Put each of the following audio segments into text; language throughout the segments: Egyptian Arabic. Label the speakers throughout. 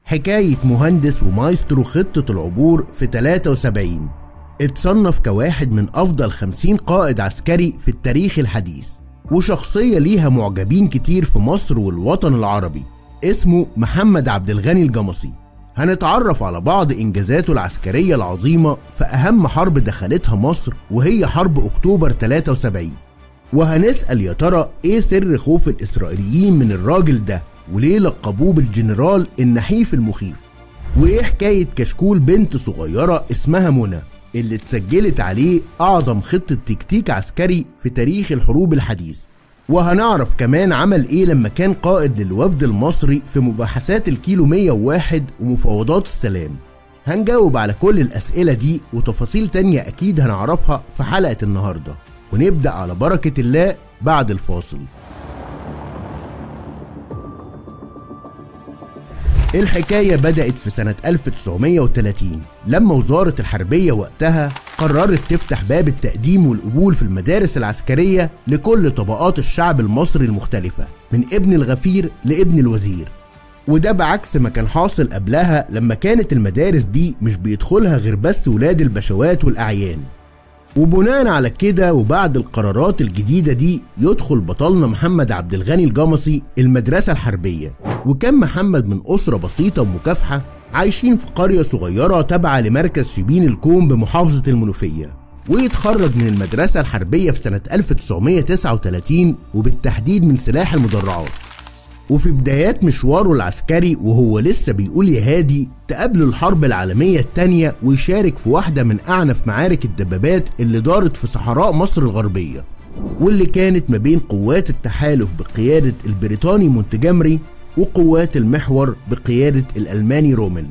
Speaker 1: حكاية مهندس ومايسترو خطة العبور في 73 اتصنف كواحد من أفضل 50 قائد عسكري في التاريخ الحديث وشخصية ليها معجبين كتير في مصر والوطن العربي اسمه محمد عبد الغني الجمصي هنتعرف على بعض إنجازاته العسكرية العظيمة في أهم حرب دخلتها مصر وهي حرب أكتوبر 73 وهنسأل يا ترى إيه سر خوف الإسرائيليين من الراجل ده وليه لقبوه بالجنرال النحيف المخيف وإيه حكاية كشكول بنت صغيرة اسمها منى اللي اتسجلت عليه أعظم خطة تكتيك عسكري في تاريخ الحروب الحديث وهنعرف كمان عمل ايه لما كان قائد للوفد المصري في مباحثات الكيلو 101 ومفاوضات السلام هنجاوب على كل الأسئلة دي وتفاصيل تانية أكيد هنعرفها في حلقة النهاردة ونبدأ على بركة الله بعد الفاصل الحكاية بدأت في سنة 1930 لما وزارة الحربية وقتها قررت تفتح باب التقديم والقبول في المدارس العسكرية لكل طبقات الشعب المصري المختلفة من ابن الغفير لابن الوزير وده بعكس ما كان حاصل قبلها لما كانت المدارس دي مش بيدخلها غير بس ولاد البشوات والأعيان وبناء على كده وبعد القرارات الجديدة دي يدخل بطلنا محمد عبد الغني الجمصي المدرسة الحربية وكان محمد من أسرة بسيطة ومكافحة عايشين في قرية صغيرة تابعة لمركز شبين الكوم بمحافظة المنوفية ويتخرج من المدرسة الحربية في سنة 1939 وبالتحديد من سلاح المدرعات وفي بدايات مشواره العسكري وهو لسه بيقول يا هادي تقابله الحرب العالمية التانية ويشارك في واحدة من أعنف معارك الدبابات اللي دارت في صحراء مصر الغربية واللي كانت ما بين قوات التحالف بقيادة البريطاني مونتجمري وقوات المحور بقيادة الألماني رومان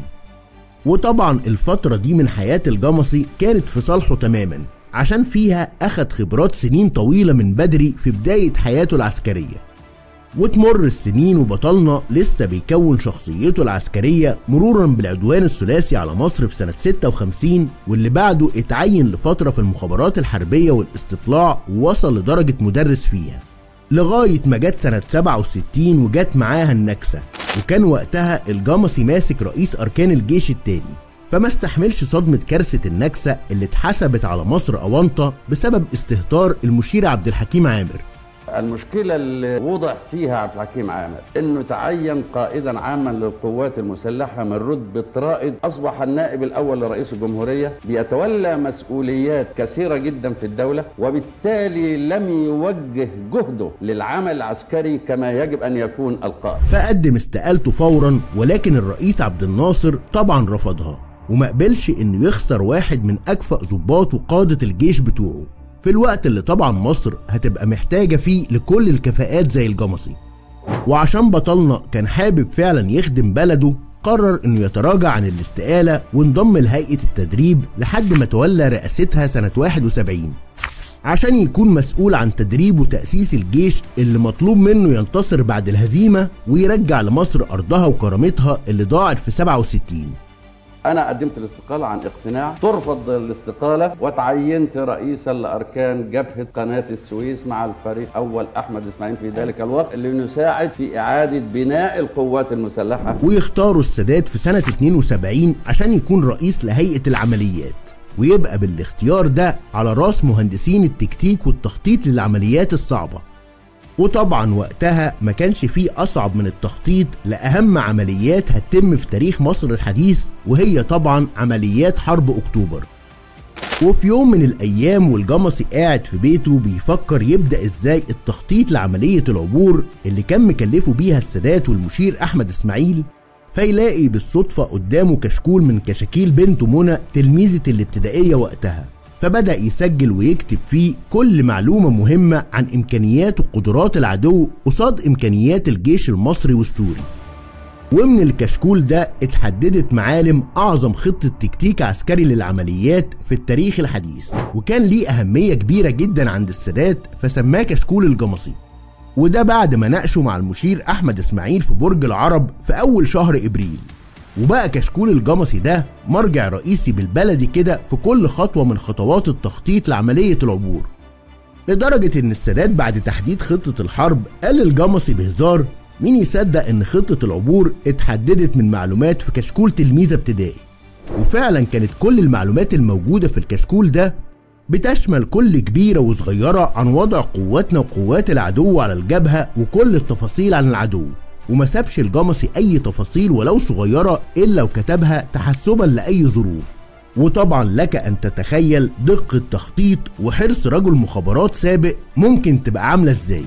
Speaker 1: وطبعا الفترة دي من حياة الجمصي كانت في صالحه تماما عشان فيها أخد خبرات سنين طويلة من بدري في بداية حياته العسكرية وتمر السنين وبطلنا لسه بيكون شخصيته العسكرية مرورا بالعدوان الثلاثي على مصر في سنة 56 واللي بعده اتعين لفترة في المخابرات الحربية والاستطلاع ووصل لدرجة مدرس فيها لغاية ما جت سنة 67 وجت معاها النكسة وكان وقتها الجمصي ماسك رئيس أركان الجيش التاني فما استحملش صدمة كارثة النكسة اللي اتحسبت على مصر أونطة بسبب استهتار المشير عبد الحكيم عامر
Speaker 2: المشكلة اللي وضع فيها عبد الحكيم عامر انه تعين قائدا عاما للقوات المسلحة من رتبة رائد اصبح النائب الاول لرئيس الجمهورية بيتولى مسؤوليات كثيرة جدا في الدولة وبالتالي لم يوجه جهده للعمل العسكري كما يجب ان يكون القائد
Speaker 1: فقدم استقالته فورا ولكن الرئيس عبد الناصر طبعا رفضها وما قبلش انه يخسر واحد من اكفأ ضباط وقادة الجيش بتوعه في الوقت اللي طبعا مصر هتبقى محتاجة فيه لكل الكفاءات زي الجمصي وعشان بطلنا كان حابب فعلا يخدم بلده قرر انه يتراجع عن الاستقالة وانضم لهيئة التدريب لحد ما تولى رئاستها سنة 71 عشان يكون مسؤول عن تدريب وتأسيس الجيش اللي مطلوب منه ينتصر بعد الهزيمة ويرجع لمصر أرضها وكرامتها اللي ضاعت في 67
Speaker 2: انا قدمت الاستقاله عن اقتناع ترفض الاستقاله وتعينت رئيسا لاركان جبهه قناه السويس مع الفريق اول احمد اسماعيل في ذلك الوقت اللي نساعد في اعاده بناء القوات المسلحه
Speaker 1: ويختاروا السادات في سنة 72 عشان يكون رئيس لهيئة العمليات ويبقى بالاختيار ده على راس مهندسين التكتيك والتخطيط للعمليات الصعبة وطبعا وقتها ما كانش فيه أصعب من التخطيط لأهم عمليات هتتم في تاريخ مصر الحديث وهي طبعا عمليات حرب أكتوبر وفي يوم من الأيام والجمصي قاعد في بيته بيفكر يبدأ إزاي التخطيط لعملية العبور اللي كان مكلفه بيها السادات والمشير أحمد إسماعيل فيلاقي بالصدفة قدامه كشكول من كشاكيل بنته منى تلميذة الابتدائية وقتها فبدأ يسجل ويكتب فيه كل معلومة مهمة عن إمكانيات وقدرات العدو قصاد إمكانيات الجيش المصري والسوري ومن الكشكول ده اتحددت معالم أعظم خطة تكتيك عسكري للعمليات في التاريخ الحديث وكان ليه أهمية كبيرة جدا عند السادات فسماه كشكول الجمصي وده بعد ما ناقشه مع المشير أحمد إسماعيل في برج العرب في أول شهر إبريل وبقى كشكول الجمصي ده مرجع رئيسي بالبلدي كده في كل خطوة من خطوات التخطيط لعملية العبور لدرجة إن السادات بعد تحديد خطة الحرب قال للجمصي بهزار مين يصدق ان خطة العبور اتحددت من معلومات في كشكول تلميذ ابتدائي وفعلا كانت كل المعلومات الموجودة في الكشكول ده بتشمل كل كبيرة وصغيرة عن وضع قواتنا وقوات العدو على الجبهة وكل التفاصيل عن العدو وما سابش الجمصي أي تفاصيل ولو صغيرة إلا وكتبها تحسبا لأي ظروف وطبعا لك أن تتخيل دقة تخطيط وحرص رجل مخابرات سابق ممكن تبقى عاملة إزاي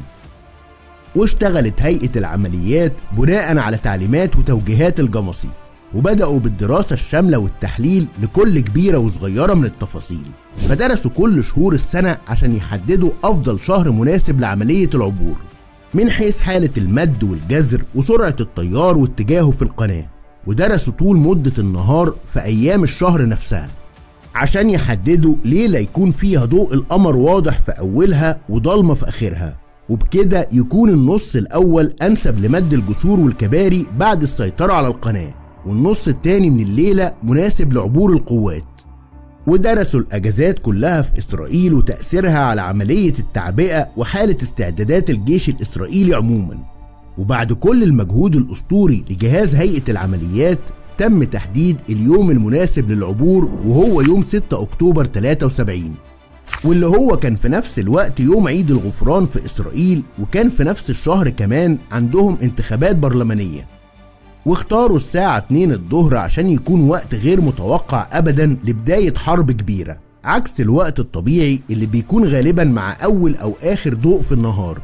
Speaker 1: واشتغلت هيئة العمليات بناء على تعليمات وتوجيهات الجمصي وبدأوا بالدراسة الشاملة والتحليل لكل كبيرة وصغيرة من التفاصيل فدرسوا كل شهور السنة عشان يحددوا أفضل شهر مناسب لعملية العبور من حيث حالة المد والجزر وسرعة التيار واتجاهه في القناة ودرسوا طول مدة النهار في أيام الشهر نفسها عشان يحددوا ليلة يكون فيها ضوء القمر واضح في أولها وضلمة في آخرها وبكده يكون النص الأول أنسب لمد الجسور والكباري بعد السيطرة على القناة والنص التاني من الليلة مناسب لعبور القوات ودرسوا الأجازات كلها في إسرائيل وتأثيرها على عملية التعبئة وحالة استعدادات الجيش الإسرائيلي عموما وبعد كل المجهود الأسطوري لجهاز هيئة العمليات تم تحديد اليوم المناسب للعبور وهو يوم 6 أكتوبر 73 واللي هو كان في نفس الوقت يوم عيد الغفران في إسرائيل وكان في نفس الشهر كمان عندهم انتخابات برلمانية واختاروا الساعة 2 الظهر عشان يكون وقت غير متوقع أبدا لبداية حرب كبيرة عكس الوقت الطبيعي اللي بيكون غالبا مع أول أو آخر ضوء في النهار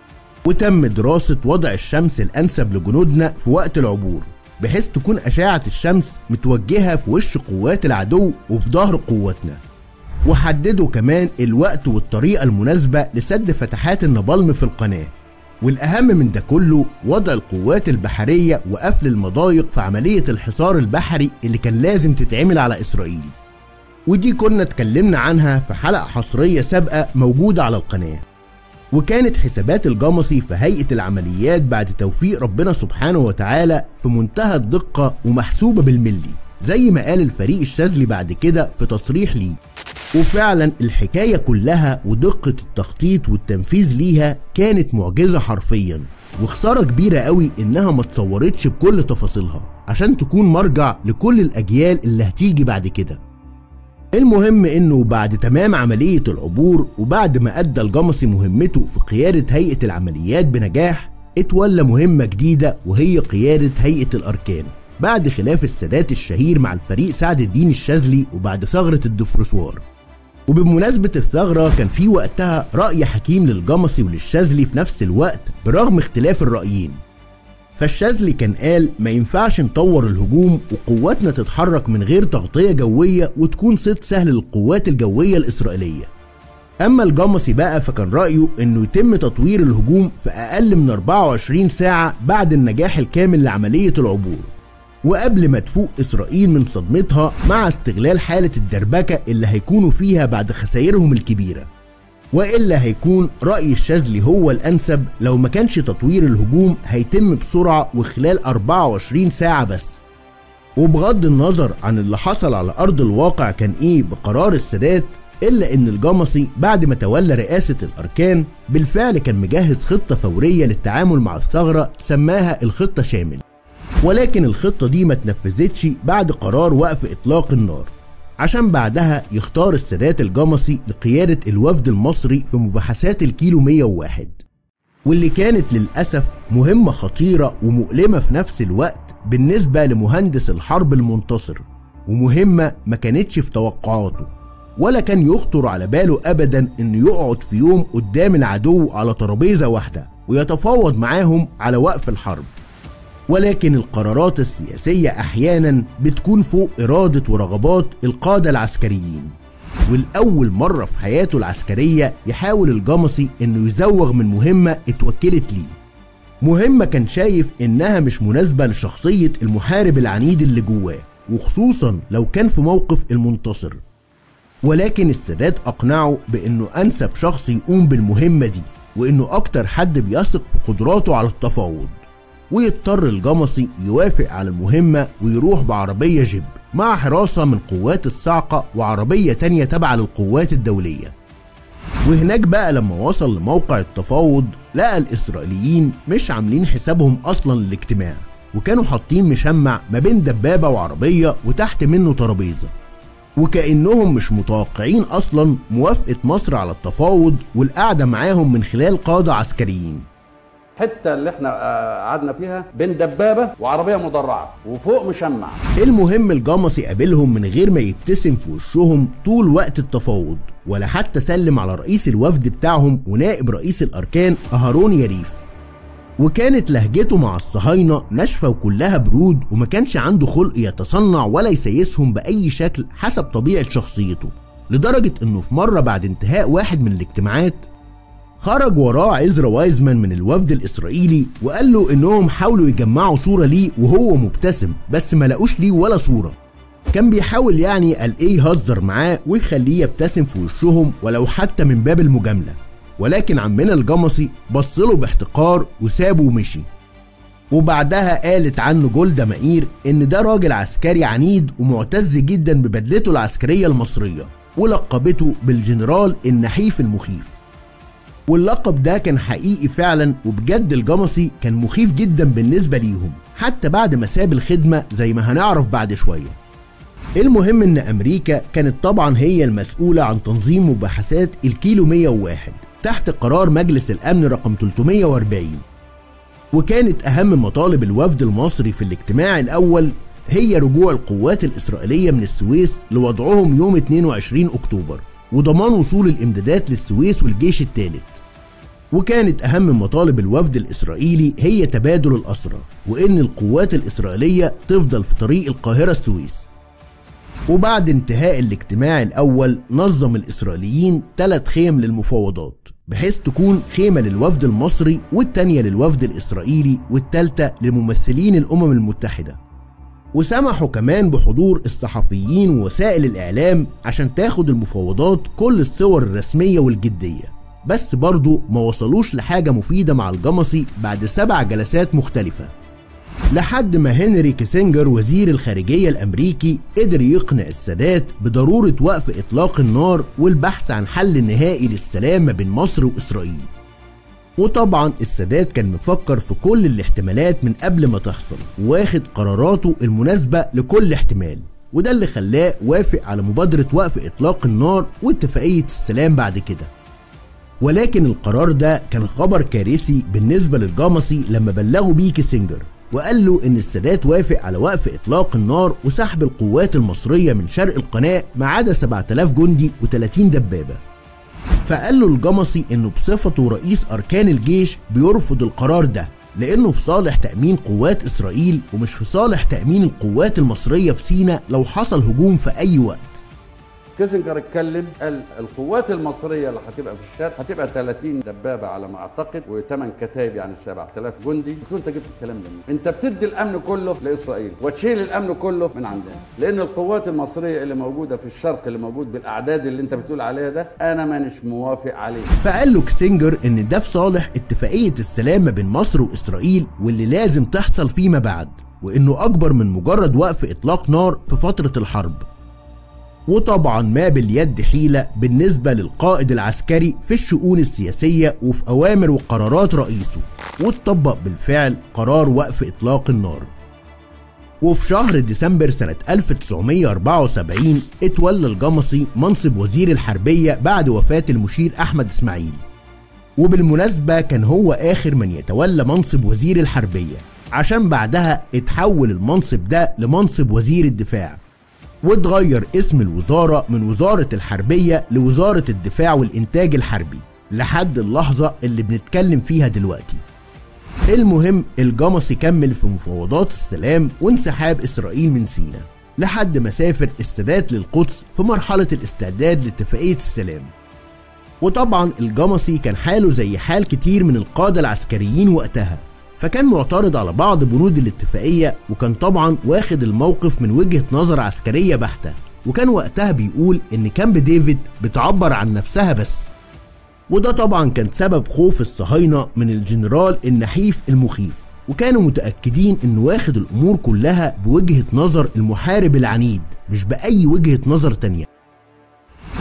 Speaker 1: وتم دراسة وضع الشمس الأنسب لجنودنا في وقت العبور بحيث تكون أشعة الشمس متوجهة في وش قوات العدو وفي ظهر قواتنا وحددوا كمان الوقت والطريقة المناسبة لسد فتحات النبالم في القناة والأهم من ده كله وضع القوات البحرية وقفل المضايق في عملية الحصار البحري اللي كان لازم تتعمل على إسرائيل ودي كنا اتكلمنا عنها في حلقة حصرية سابقة موجودة على القناة وكانت حسابات الجمصي في هيئة العمليات بعد توفيق ربنا سبحانه وتعالى في منتهى الدقة ومحسوبة بالملي زي ما قال الفريق الشاذلي بعد كده في تصريح ليه وفعلا الحكاية كلها ودقة التخطيط والتنفيذ ليها كانت معجزة حرفيا وخسارة كبيرة قوي انها ما اتصورتش بكل تفاصيلها عشان تكون مرجع لكل الاجيال اللي هتيجي بعد كده المهم انه بعد تمام عملية العبور وبعد ما ادى الجمصي مهمته في قيادة هيئة العمليات بنجاح اتولى مهمة جديدة وهي قيادة هيئة الاركان بعد خلاف السادات الشهير مع الفريق سعد الدين الشاذلي وبعد ثغرة الدفرسوار وبمناسبة الثغرة كان في وقتها رأي حكيم للجمصي وللشاذلي في نفس الوقت برغم اختلاف الرأيين فالشاذلي كان قال ما ينفعش نطور الهجوم وقواتنا تتحرك من غير تغطية جوية وتكون صيد سهل للقوات الجوية الإسرائيلية أما الجمصي بقى فكان رأيه إنه يتم تطوير الهجوم في أقل من 24 ساعة بعد النجاح الكامل لعملية العبور وقبل ما تفوق إسرائيل من صدمتها مع استغلال حالة الدربكة اللي هيكونوا فيها بعد خسائرهم الكبيرة وإلا هيكون رأي الشاذلي هو الأنسب لو ما كانش تطوير الهجوم هيتم بسرعة وخلال 24 ساعة بس وبغض النظر عن اللي حصل على أرض الواقع كان إيه بقرار السادات إلا إن الجمصي بعد ما تولى رئاسة الأركان بالفعل كان مجهز خطة فورية للتعامل مع الثغرة سماها الخطة شامل ولكن الخطة دي ما تنفذتش بعد قرار وقف إطلاق النار عشان بعدها يختار السادات الجمصي لقيادة الوفد المصري في مباحثات الكيلو 101 واللي كانت للأسف مهمة خطيرة ومؤلمة في نفس الوقت بالنسبة لمهندس الحرب المنتصر ومهمة ما كانتش في توقعاته ولا كان يخطر على باله أبدا إنه يقعد في يوم قدام العدو على ترابيزة واحدة ويتفاوض معاهم على وقف الحرب ولكن القرارات السياسية أحيانا بتكون فوق إرادة ورغبات القادة العسكريين والأول مرة في حياته العسكرية يحاول الجمصي إنه يزوغ من مهمة اتوكلت ليه مهمة كان شايف إنها مش مناسبة لشخصية المحارب العنيد اللي جواه وخصوصا لو كان في موقف المنتصر ولكن السادات أقنعه بإنه أنسب شخص يقوم بالمهمة دي وإنه أكتر حد بيثق في قدراته على التفاوض ويضطر الجمصي يوافق على المهمة ويروح بعربية جيب مع حراسة من قوات الصاعقة وعربية تانية تابعة للقوات الدولية وهناك بقى لما وصل لموقع التفاوض لقى الإسرائيليين مش عاملين حسابهم أصلا للاجتماع وكانوا حاطين مشمع ما بين دبابة وعربية وتحت منه ترابيزة وكأنهم مش متوقعين أصلا موافقة مصر على التفاوض والقعدة معاهم من خلال قادة عسكريين
Speaker 2: الحته اللي احنا آه، قعدنا فيها بين دبابه وعربيه مدرعه وفوق مشمع
Speaker 1: المهم الجمصي قابلهم من غير ما يبتسم في وشهم طول وقت التفاوض ولا حتى سلم على رئيس الوفد بتاعهم ونائب رئيس الأركان أهارون يريف وكانت لهجته مع الصهاينة ناشفة وكلها برود وما كانش عنده خلق يتصنع ولا يسيسهم بأي شكل حسب طبيعة شخصيته لدرجة انه في مرة بعد انتهاء واحد من الاجتماعات خرج وراه عزرا وايزمان من الوفد الإسرائيلي وقال له إنهم حاولوا يجمعوا صورة ليه وهو مبتسم بس ما لقوش ليه ولا صورة كان بيحاول يعني قال إيه يهزر معاه ويخليه يبتسم في وشهم ولو حتى من باب المجاملة ولكن عمنا الجمصي بصله باحتقار وسابه ومشي وبعدها قالت عنه جولدا مائير إن ده راجل عسكري عنيد ومعتز جدا ببدلته العسكرية المصرية ولقبته بالجنرال النحيف المخيف واللقب ده كان حقيقي فعلا وبجد الجمصي كان مخيف جدا بالنسبة ليهم حتى بعد ما ساب الخدمة زي ما هنعرف بعد شوية المهم ان امريكا كانت طبعا هي المسؤولة عن تنظيم مباحثات الكيلو 101 تحت قرار مجلس الامن رقم 340 وكانت اهم مطالب الوفد المصري في الاجتماع الاول هي رجوع القوات الاسرائيلية من السويس لوضعهم يوم 22 اكتوبر وضمان وصول الامدادات للسويس والجيش الثالث وكانت أهم مطالب الوفد الإسرائيلي هي تبادل الأسرى وإن القوات الإسرائيلية تفضل في طريق القاهرة السويس وبعد انتهاء الاجتماع الأول نظم الإسرائيليين ثلاث خيم للمفاوضات بحيث تكون خيمة للوفد المصري والتانية للوفد الإسرائيلي والتالتة لممثلين الأمم المتحدة وسمحوا كمان بحضور الصحفيين ووسائل الإعلام عشان تاخد المفاوضات كل الصور الرسمية والجدية بس برضو ما وصلوش لحاجة مفيدة مع الجمصي بعد سبع جلسات مختلفة لحد ما هنري كيسنجر وزير الخارجية الأمريكي قدر يقنع السادات بضرورة وقف إطلاق النار والبحث عن حل نهائي للسلام ما بين مصر وإسرائيل وطبعا السادات كان مفكر في كل الاحتمالات من قبل ما تحصل واخد قراراته المناسبة لكل احتمال وده اللي خلاه وافق على مبادرة وقف إطلاق النار واتفاقية السلام بعد كده ولكن القرار ده كان خبر كارثي بالنسبة للجامصي لما بلغوا بيه كيسنجر وقال له ان السادات وافق على وقف اطلاق النار وسحب القوات المصرية من شرق القناة ما عدا 7000 جندي و30 دبابة فقال له الجمصي انه بصفته رئيس اركان الجيش بيرفض القرار ده لانه في صالح تامين قوات اسرائيل ومش في صالح تامين القوات المصريه في سيناء لو حصل هجوم في اي وقت
Speaker 2: كيسنجر اتكلم قال القوات المصريه اللي هتبقى في الشرق هتبقى 30 دبابه على ما اعتقد وثمان كتايب يعني 7000 جندي قلت له انت جبت الكلام ده منين؟ انت بتدي الامن كله لاسرائيل وتشيل الامن كله من عندنا لان القوات المصريه اللي موجوده في الشرق اللي موجود بالاعداد اللي انت بتقول عليها ده انا مانيش موافق عليه
Speaker 1: فقال له كسنجر ان ده في صالح اتفاقيه السلام ما بين مصر واسرائيل واللي لازم تحصل فيما بعد وانه اكبر من مجرد وقف اطلاق نار في فتره الحرب وطبعا ما باليد حيلة بالنسبة للقائد العسكري في الشؤون السياسية وفي أوامر وقرارات رئيسه واتطبق بالفعل قرار وقف إطلاق النار وفي شهر ديسمبر سنة 1974 اتولى الجمصي منصب وزير الحربية بعد وفاة المشير أحمد إسماعيل وبالمناسبة كان هو آخر من يتولى منصب وزير الحربية عشان بعدها اتحول المنصب ده لمنصب وزير الدفاع واتغير اسم الوزارة من وزارة الحربية لوزارة الدفاع والإنتاج الحربي لحد اللحظة اللي بنتكلم فيها دلوقتي المهم الجمصي كمل في مفاوضات السلام وانسحاب إسرائيل من سيناء لحد ما سافر السادات للقدس في مرحلة الاستعداد لاتفاقية السلام وطبعا الجمصي كان حاله زي حال كتير من القادة العسكريين وقتها فكان معترض على بعض بنود الاتفاقية وكان طبعا واخد الموقف من وجهة نظر عسكرية بحتة وكان وقتها بيقول ان كامب ديفيد بتعبر عن نفسها بس وده طبعا كان سبب خوف الصهاينة من الجنرال النحيف المخيف وكانوا متأكدين انه واخد الامور كلها بوجهة نظر المحارب العنيد مش بأي وجهة نظر تانية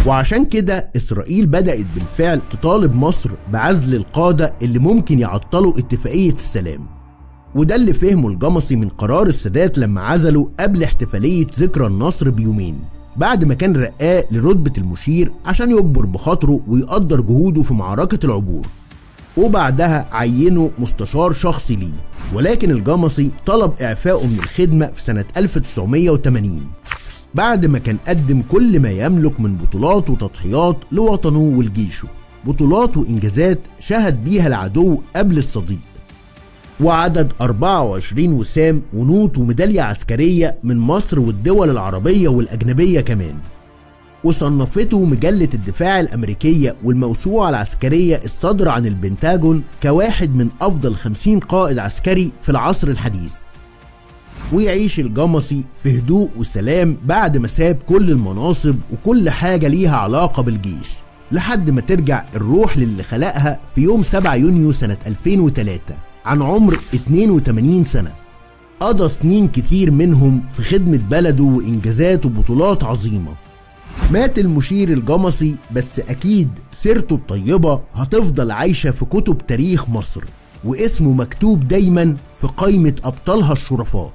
Speaker 1: وعشان كده إسرائيل بدأت بالفعل تطالب مصر بعزل القادة اللي ممكن يعطلوا اتفاقية السلام وده اللي فهمه الجمصي من قرار السادات لما عزله قبل احتفالية ذكرى النصر بيومين بعد ما كان رقاه لرتبة المشير عشان يجبر بخاطره ويقدر جهوده في معركة العبور وبعدها عينه مستشار شخصي ليه ولكن الجمصي طلب إعفائه من الخدمة في سنة 1980 بعد ما كان قدم كل ما يملك من بطولات وتضحيات لوطنه ولجيشه بطولات وإنجازات شهد بيها العدو قبل الصديق وعدد 24 وسام ونوط وميدالية عسكرية من مصر والدول العربية والأجنبية كمان وصنفته مجلة الدفاع الأمريكية والموسوعة العسكرية الصادرة عن البنتاجون كواحد من أفضل 50 قائد عسكري في العصر الحديث ويعيش الجمصي في هدوء وسلام بعد ما ساب كل المناصب وكل حاجة ليها علاقة بالجيش لحد ما ترجع الروح للي خلقها في يوم 7 يونيو سنة 2003 عن عمر 82 سنة قضى سنين كتير منهم في خدمة بلده وإنجازات وبطولات عظيمة مات المشير الجمصي بس أكيد سيرته الطيبة هتفضل عايشة في كتب تاريخ مصر واسمه مكتوب دايما في قائمة أبطالها الشرفاء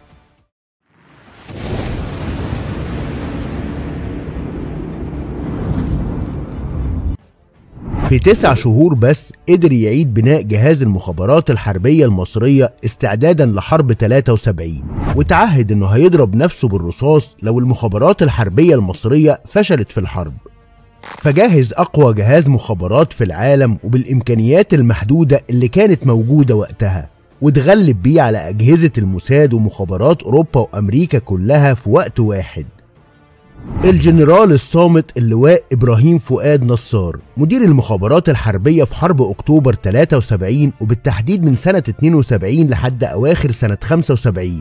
Speaker 1: في تسع شهور بس قدر يعيد بناء جهاز المخابرات الحربية المصرية استعدادا لحرب 73 وتعهد انه هيضرب نفسه بالرصاص لو المخابرات الحربية المصرية فشلت في الحرب فجهز أقوى جهاز مخابرات في العالم وبالإمكانيات المحدودة اللي كانت موجودة وقتها وتغلب بيه على أجهزة الموساد ومخابرات أوروبا وأمريكا كلها في وقت واحد الجنرال الصامت اللواء إبراهيم فؤاد نصار مدير المخابرات الحربية في حرب أكتوبر 73 وبالتحديد من سنة 72 لحد أواخر سنة 75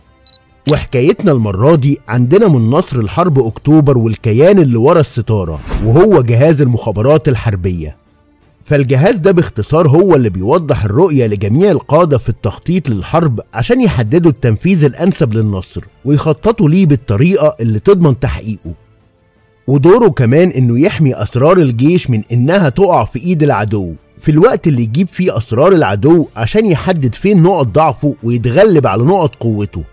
Speaker 1: وحكايتنا المرة دي عندنا من نصر الحرب أكتوبر والكيان اللي ورا الستارة وهو جهاز المخابرات الحربية فالجهاز ده باختصار هو اللي بيوضح الرؤية لجميع القادة في التخطيط للحرب عشان يحددوا التنفيذ الأنسب للنصر ويخططوا ليه بالطريقة اللي تضمن تحقيقه ودوره كمان إنه يحمي أسرار الجيش من إنها تقع في إيد العدو في الوقت اللي يجيب فيه أسرار العدو عشان يحدد فين نقط ضعفه ويتغلب على نقط قوته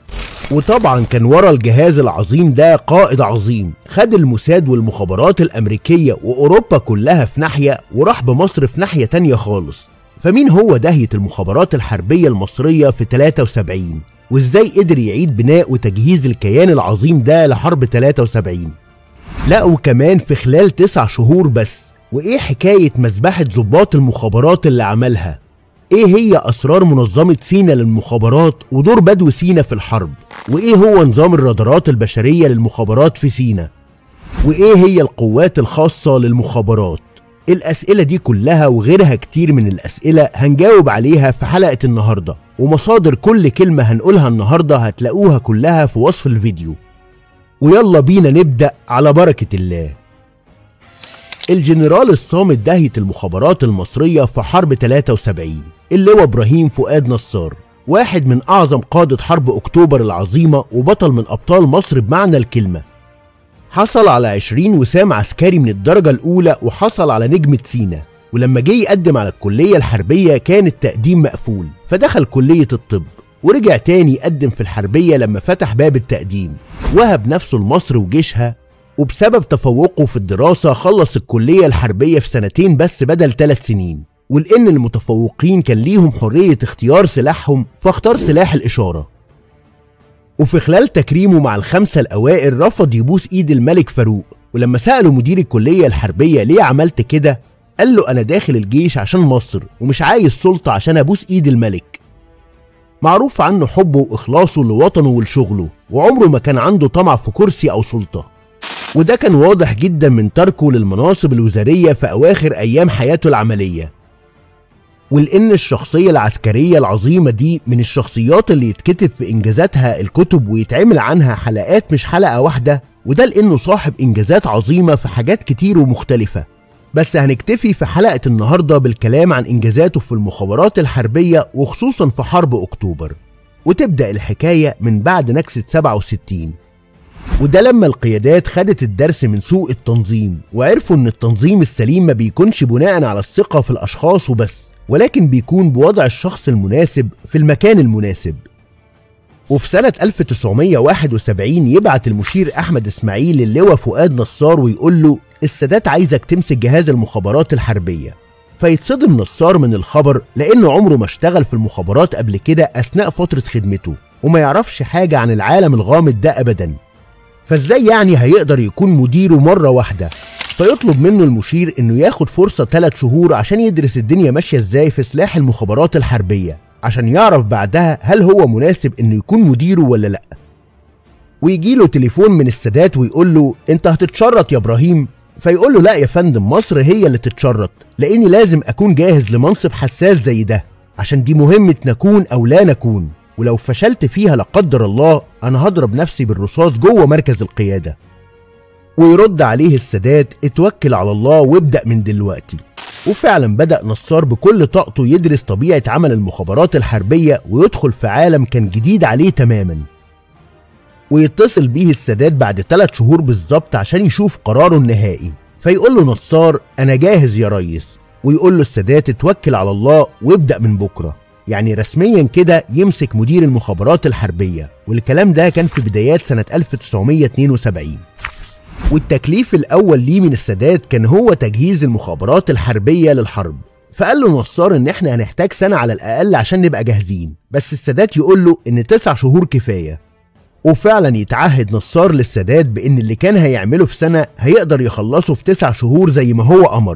Speaker 1: وطبعا كان ورا الجهاز العظيم ده قائد عظيم خد الموساد والمخابرات الأمريكية وأوروبا كلها في ناحية وراح بمصر في ناحية تانية خالص فمين هو داهية المخابرات الحربية المصرية في 73 وازاي قدر يعيد بناء وتجهيز الكيان العظيم ده لحرب 73 لا وكمان في خلال تسع شهور بس وايه حكاية مذبحة ضباط المخابرات اللي عملها ايه هي اسرار منظمة سينا للمخابرات ودور بدو سينا في الحرب وايه هو نظام الرادارات البشرية للمخابرات في سينا وايه هي القوات الخاصة للمخابرات الاسئلة دي كلها وغيرها كتير من الاسئلة هنجاوب عليها في حلقة النهاردة ومصادر كل كلمة هنقولها النهاردة هتلاقوها كلها في وصف الفيديو ويلا بينا نبدأ على بركة الله الجنرال الصامت داهية المخابرات المصرية في حرب 73 اللواء إبراهيم فؤاد نصار واحد من أعظم قادة حرب أكتوبر العظيمة وبطل من أبطال مصر بمعنى الكلمة حصل على 20 وسام عسكري من الدرجة الأولى وحصل على نجمة سينا ولما جه يقدم على الكلية الحربية كان التقديم مقفول فدخل كلية الطب ورجع تاني يقدم في الحربية لما فتح باب التقديم وهب نفسه لمصر وجيشها وبسبب تفوقه في الدراسة خلص الكلية الحربية في سنتين بس بدل ثلاث سنين ولأن المتفوقين كان ليهم حرية اختيار سلاحهم فاختار سلاح الإشارة وفي خلال تكريمه مع الخمسة الأوائل رفض يبوس إيد الملك فاروق ولما سأله مدير الكلية الحربية ليه عملت كده قال له أنا داخل الجيش عشان مصر ومش عايز سلطة عشان أبوس إيد الملك معروف عنه حبه وإخلاصه لوطنه ولشغله وعمره ما كان عنده طمع في كرسي أو سلطة وده كان واضح جدا من تركه للمناصب الوزارية في أواخر أيام حياته العملية ولأن الشخصية العسكرية العظيمة دي من الشخصيات اللي يتكتب في إنجازاتها الكتب ويتعمل عنها حلقات مش حلقة واحدة وده لأنه صاحب إنجازات عظيمة في حاجات كتير ومختلفة بس هنكتفي في حلقة النهاردة بالكلام عن إنجازاته في المخابرات الحربية وخصوصا في حرب أكتوبر وتبدأ الحكاية من بعد نكسة 67 وده لما القيادات خدت الدرس من سوء التنظيم وعرفوا ان التنظيم السليم ما بيكونش بناء على الثقة في الاشخاص وبس ولكن بيكون بوضع الشخص المناسب في المكان المناسب وفي سنة 1971 يبعت المشير أحمد إسماعيل للواء فؤاد نصار ويقول له السادات عايزك تمسك جهاز المخابرات الحربية فيتصدم نصار من الخبر لأنه عمره ما اشتغل في المخابرات قبل كده أثناء فترة خدمته وما يعرفش حاجة عن العالم الغامض ده أبدا فازاي يعني هيقدر يكون مديره مرة واحدة فيطلب منه المشير انه ياخد فرصة ثلاث شهور عشان يدرس الدنيا ماشية ازاي في سلاح المخابرات الحربية عشان يعرف بعدها هل هو مناسب انه يكون مديره ولا لا ويجي له تليفون من السادات ويقول له انت هتتشرط يا ابراهيم فيقول له لا يا فندم مصر هي اللي تتشرط لاني لازم اكون جاهز لمنصب حساس زي ده عشان دي مهمة نكون او لا نكون ولو فشلت فيها لا قدر الله انا هضرب نفسي بالرصاص جوه مركز القيادة ويرد عليه السادات اتوكل على الله وابدأ من دلوقتي وفعلا بدأ نصار بكل طاقته يدرس طبيعة عمل المخابرات الحربية ويدخل في عالم كان جديد عليه تماما ويتصل بيه السادات بعد ثلاث شهور بالظبط عشان يشوف قراره النهائي فيقول له نصار أنا جاهز يا ريس ويقول له السادات اتوكل على الله وابدأ من بكرة يعني رسميا كده يمسك مدير المخابرات الحربية والكلام ده كان في بدايات سنة 1972 والتكليف الأول ليه من السادات كان هو تجهيز المخابرات الحربية للحرب فقال له نصار إن إحنا هنحتاج سنة على الأقل عشان نبقى جاهزين بس السادات يقول له إن تسع شهور كفاية وفعلا يتعهد نصار للسادات بإن اللي كان هيعمله في سنة هيقدر يخلصه في تسع شهور زي ما هو أمر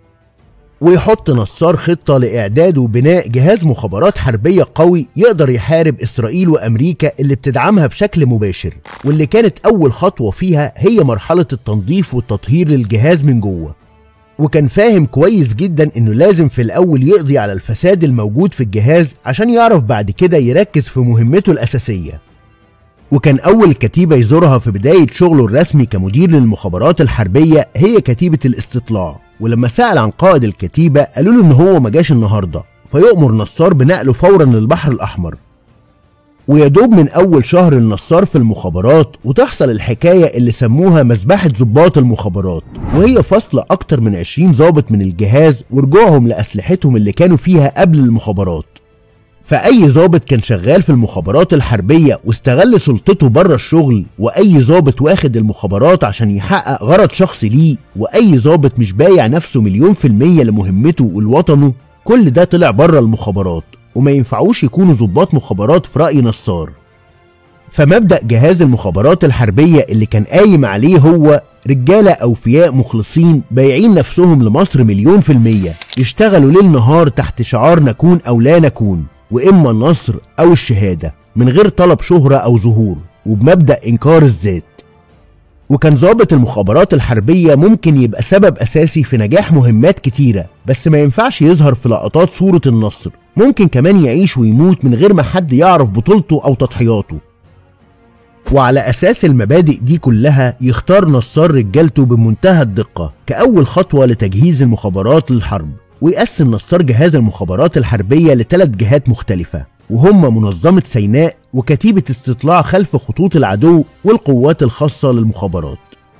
Speaker 1: ويحط نصار خطة لإعداد وبناء جهاز مخابرات حربية قوي يقدر يحارب إسرائيل وأمريكا اللي بتدعمها بشكل مباشر واللي كانت أول خطوة فيها هي مرحلة التنظيف والتطهير للجهاز من جوه وكان فاهم كويس جدا انه لازم في الاول يقضي على الفساد الموجود في الجهاز عشان يعرف بعد كده يركز في مهمته الاساسيه وكان أول كتيبة يزورها في بداية شغله الرسمي كمدير للمخابرات الحربية هي كتيبة الاستطلاع ولما سأل عن قائد الكتيبة قالوا له إن هو ما جاش النهاردة فيؤمر نصار بنقله فورا للبحر الأحمر ويدوب من أول شهر النصار في المخابرات وتحصل الحكاية اللي سموها مذبحة ضباط المخابرات وهي فصل أكتر من 20 ضابط من الجهاز ورجوعهم لأسلحتهم اللي كانوا فيها قبل المخابرات فأي ضابط كان شغال في المخابرات الحربية واستغل سلطته بره الشغل وأي ضابط واخد المخابرات عشان يحقق غرض شخصي ليه وأي ضابط مش بايع نفسه مليون في المية لمهمته ولوطنه كل ده طلع بره المخابرات وما ينفعوش يكونوا ضباط مخابرات في رأي نصار فمبدأ جهاز المخابرات الحربية اللي كان قايم عليه هو رجالة أوفياء مخلصين بايعين نفسهم لمصر مليون في المية يشتغلوا ليل نهار تحت شعار نكون أو لا نكون وإما النصر أو الشهادة من غير طلب شهرة أو ظهور وبمبدأ إنكار الذات وكان ضابط المخابرات الحربية ممكن يبقى سبب أساسي في نجاح مهمات كتيرة بس ما ينفعش يظهر في لقطات صورة النصر ممكن كمان يعيش ويموت من غير ما حد يعرف بطولته أو تضحياته وعلى أساس المبادئ دي كلها يختار نصار رجالته بمنتهى الدقة كأول خطوة لتجهيز المخابرات للحرب ويقسم نصار جهاز المخابرات الحربية لثلاث جهات مختلفة وهم منظمة سيناء وكتيبة استطلاع خلف خطوط العدو والقوات الخاصة للمخابرات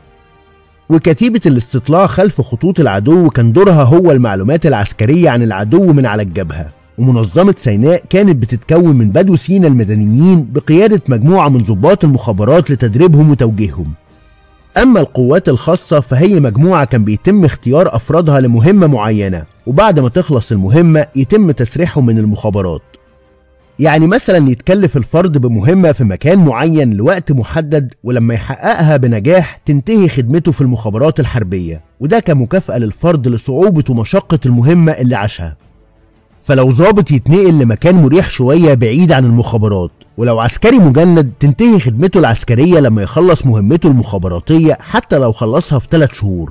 Speaker 1: وكتيبة الاستطلاع خلف خطوط العدو كان دورها هو المعلومات العسكرية عن العدو من على الجبهة ومنظمة سيناء كانت بتتكون من بدو سينا المدنيين بقيادة مجموعة من ضباط المخابرات لتدريبهم وتوجيههم أما القوات الخاصة فهي مجموعة كان بيتم اختيار أفرادها لمهمة معينة وبعد ما تخلص المهمة يتم تسريحهم من المخابرات يعني مثلا يتكلف الفرد بمهمة في مكان معين لوقت محدد ولما يحققها بنجاح تنتهي خدمته في المخابرات الحربية وده كمكافأة للفرد لصعوبة ومشقة المهمة اللي عاشها فلو ظابط يتنقل لمكان مريح شوية بعيد عن المخابرات ولو عسكري مجند تنتهي خدمته العسكرية لما يخلص مهمته المخابراتية حتى لو خلصها في 3 شهور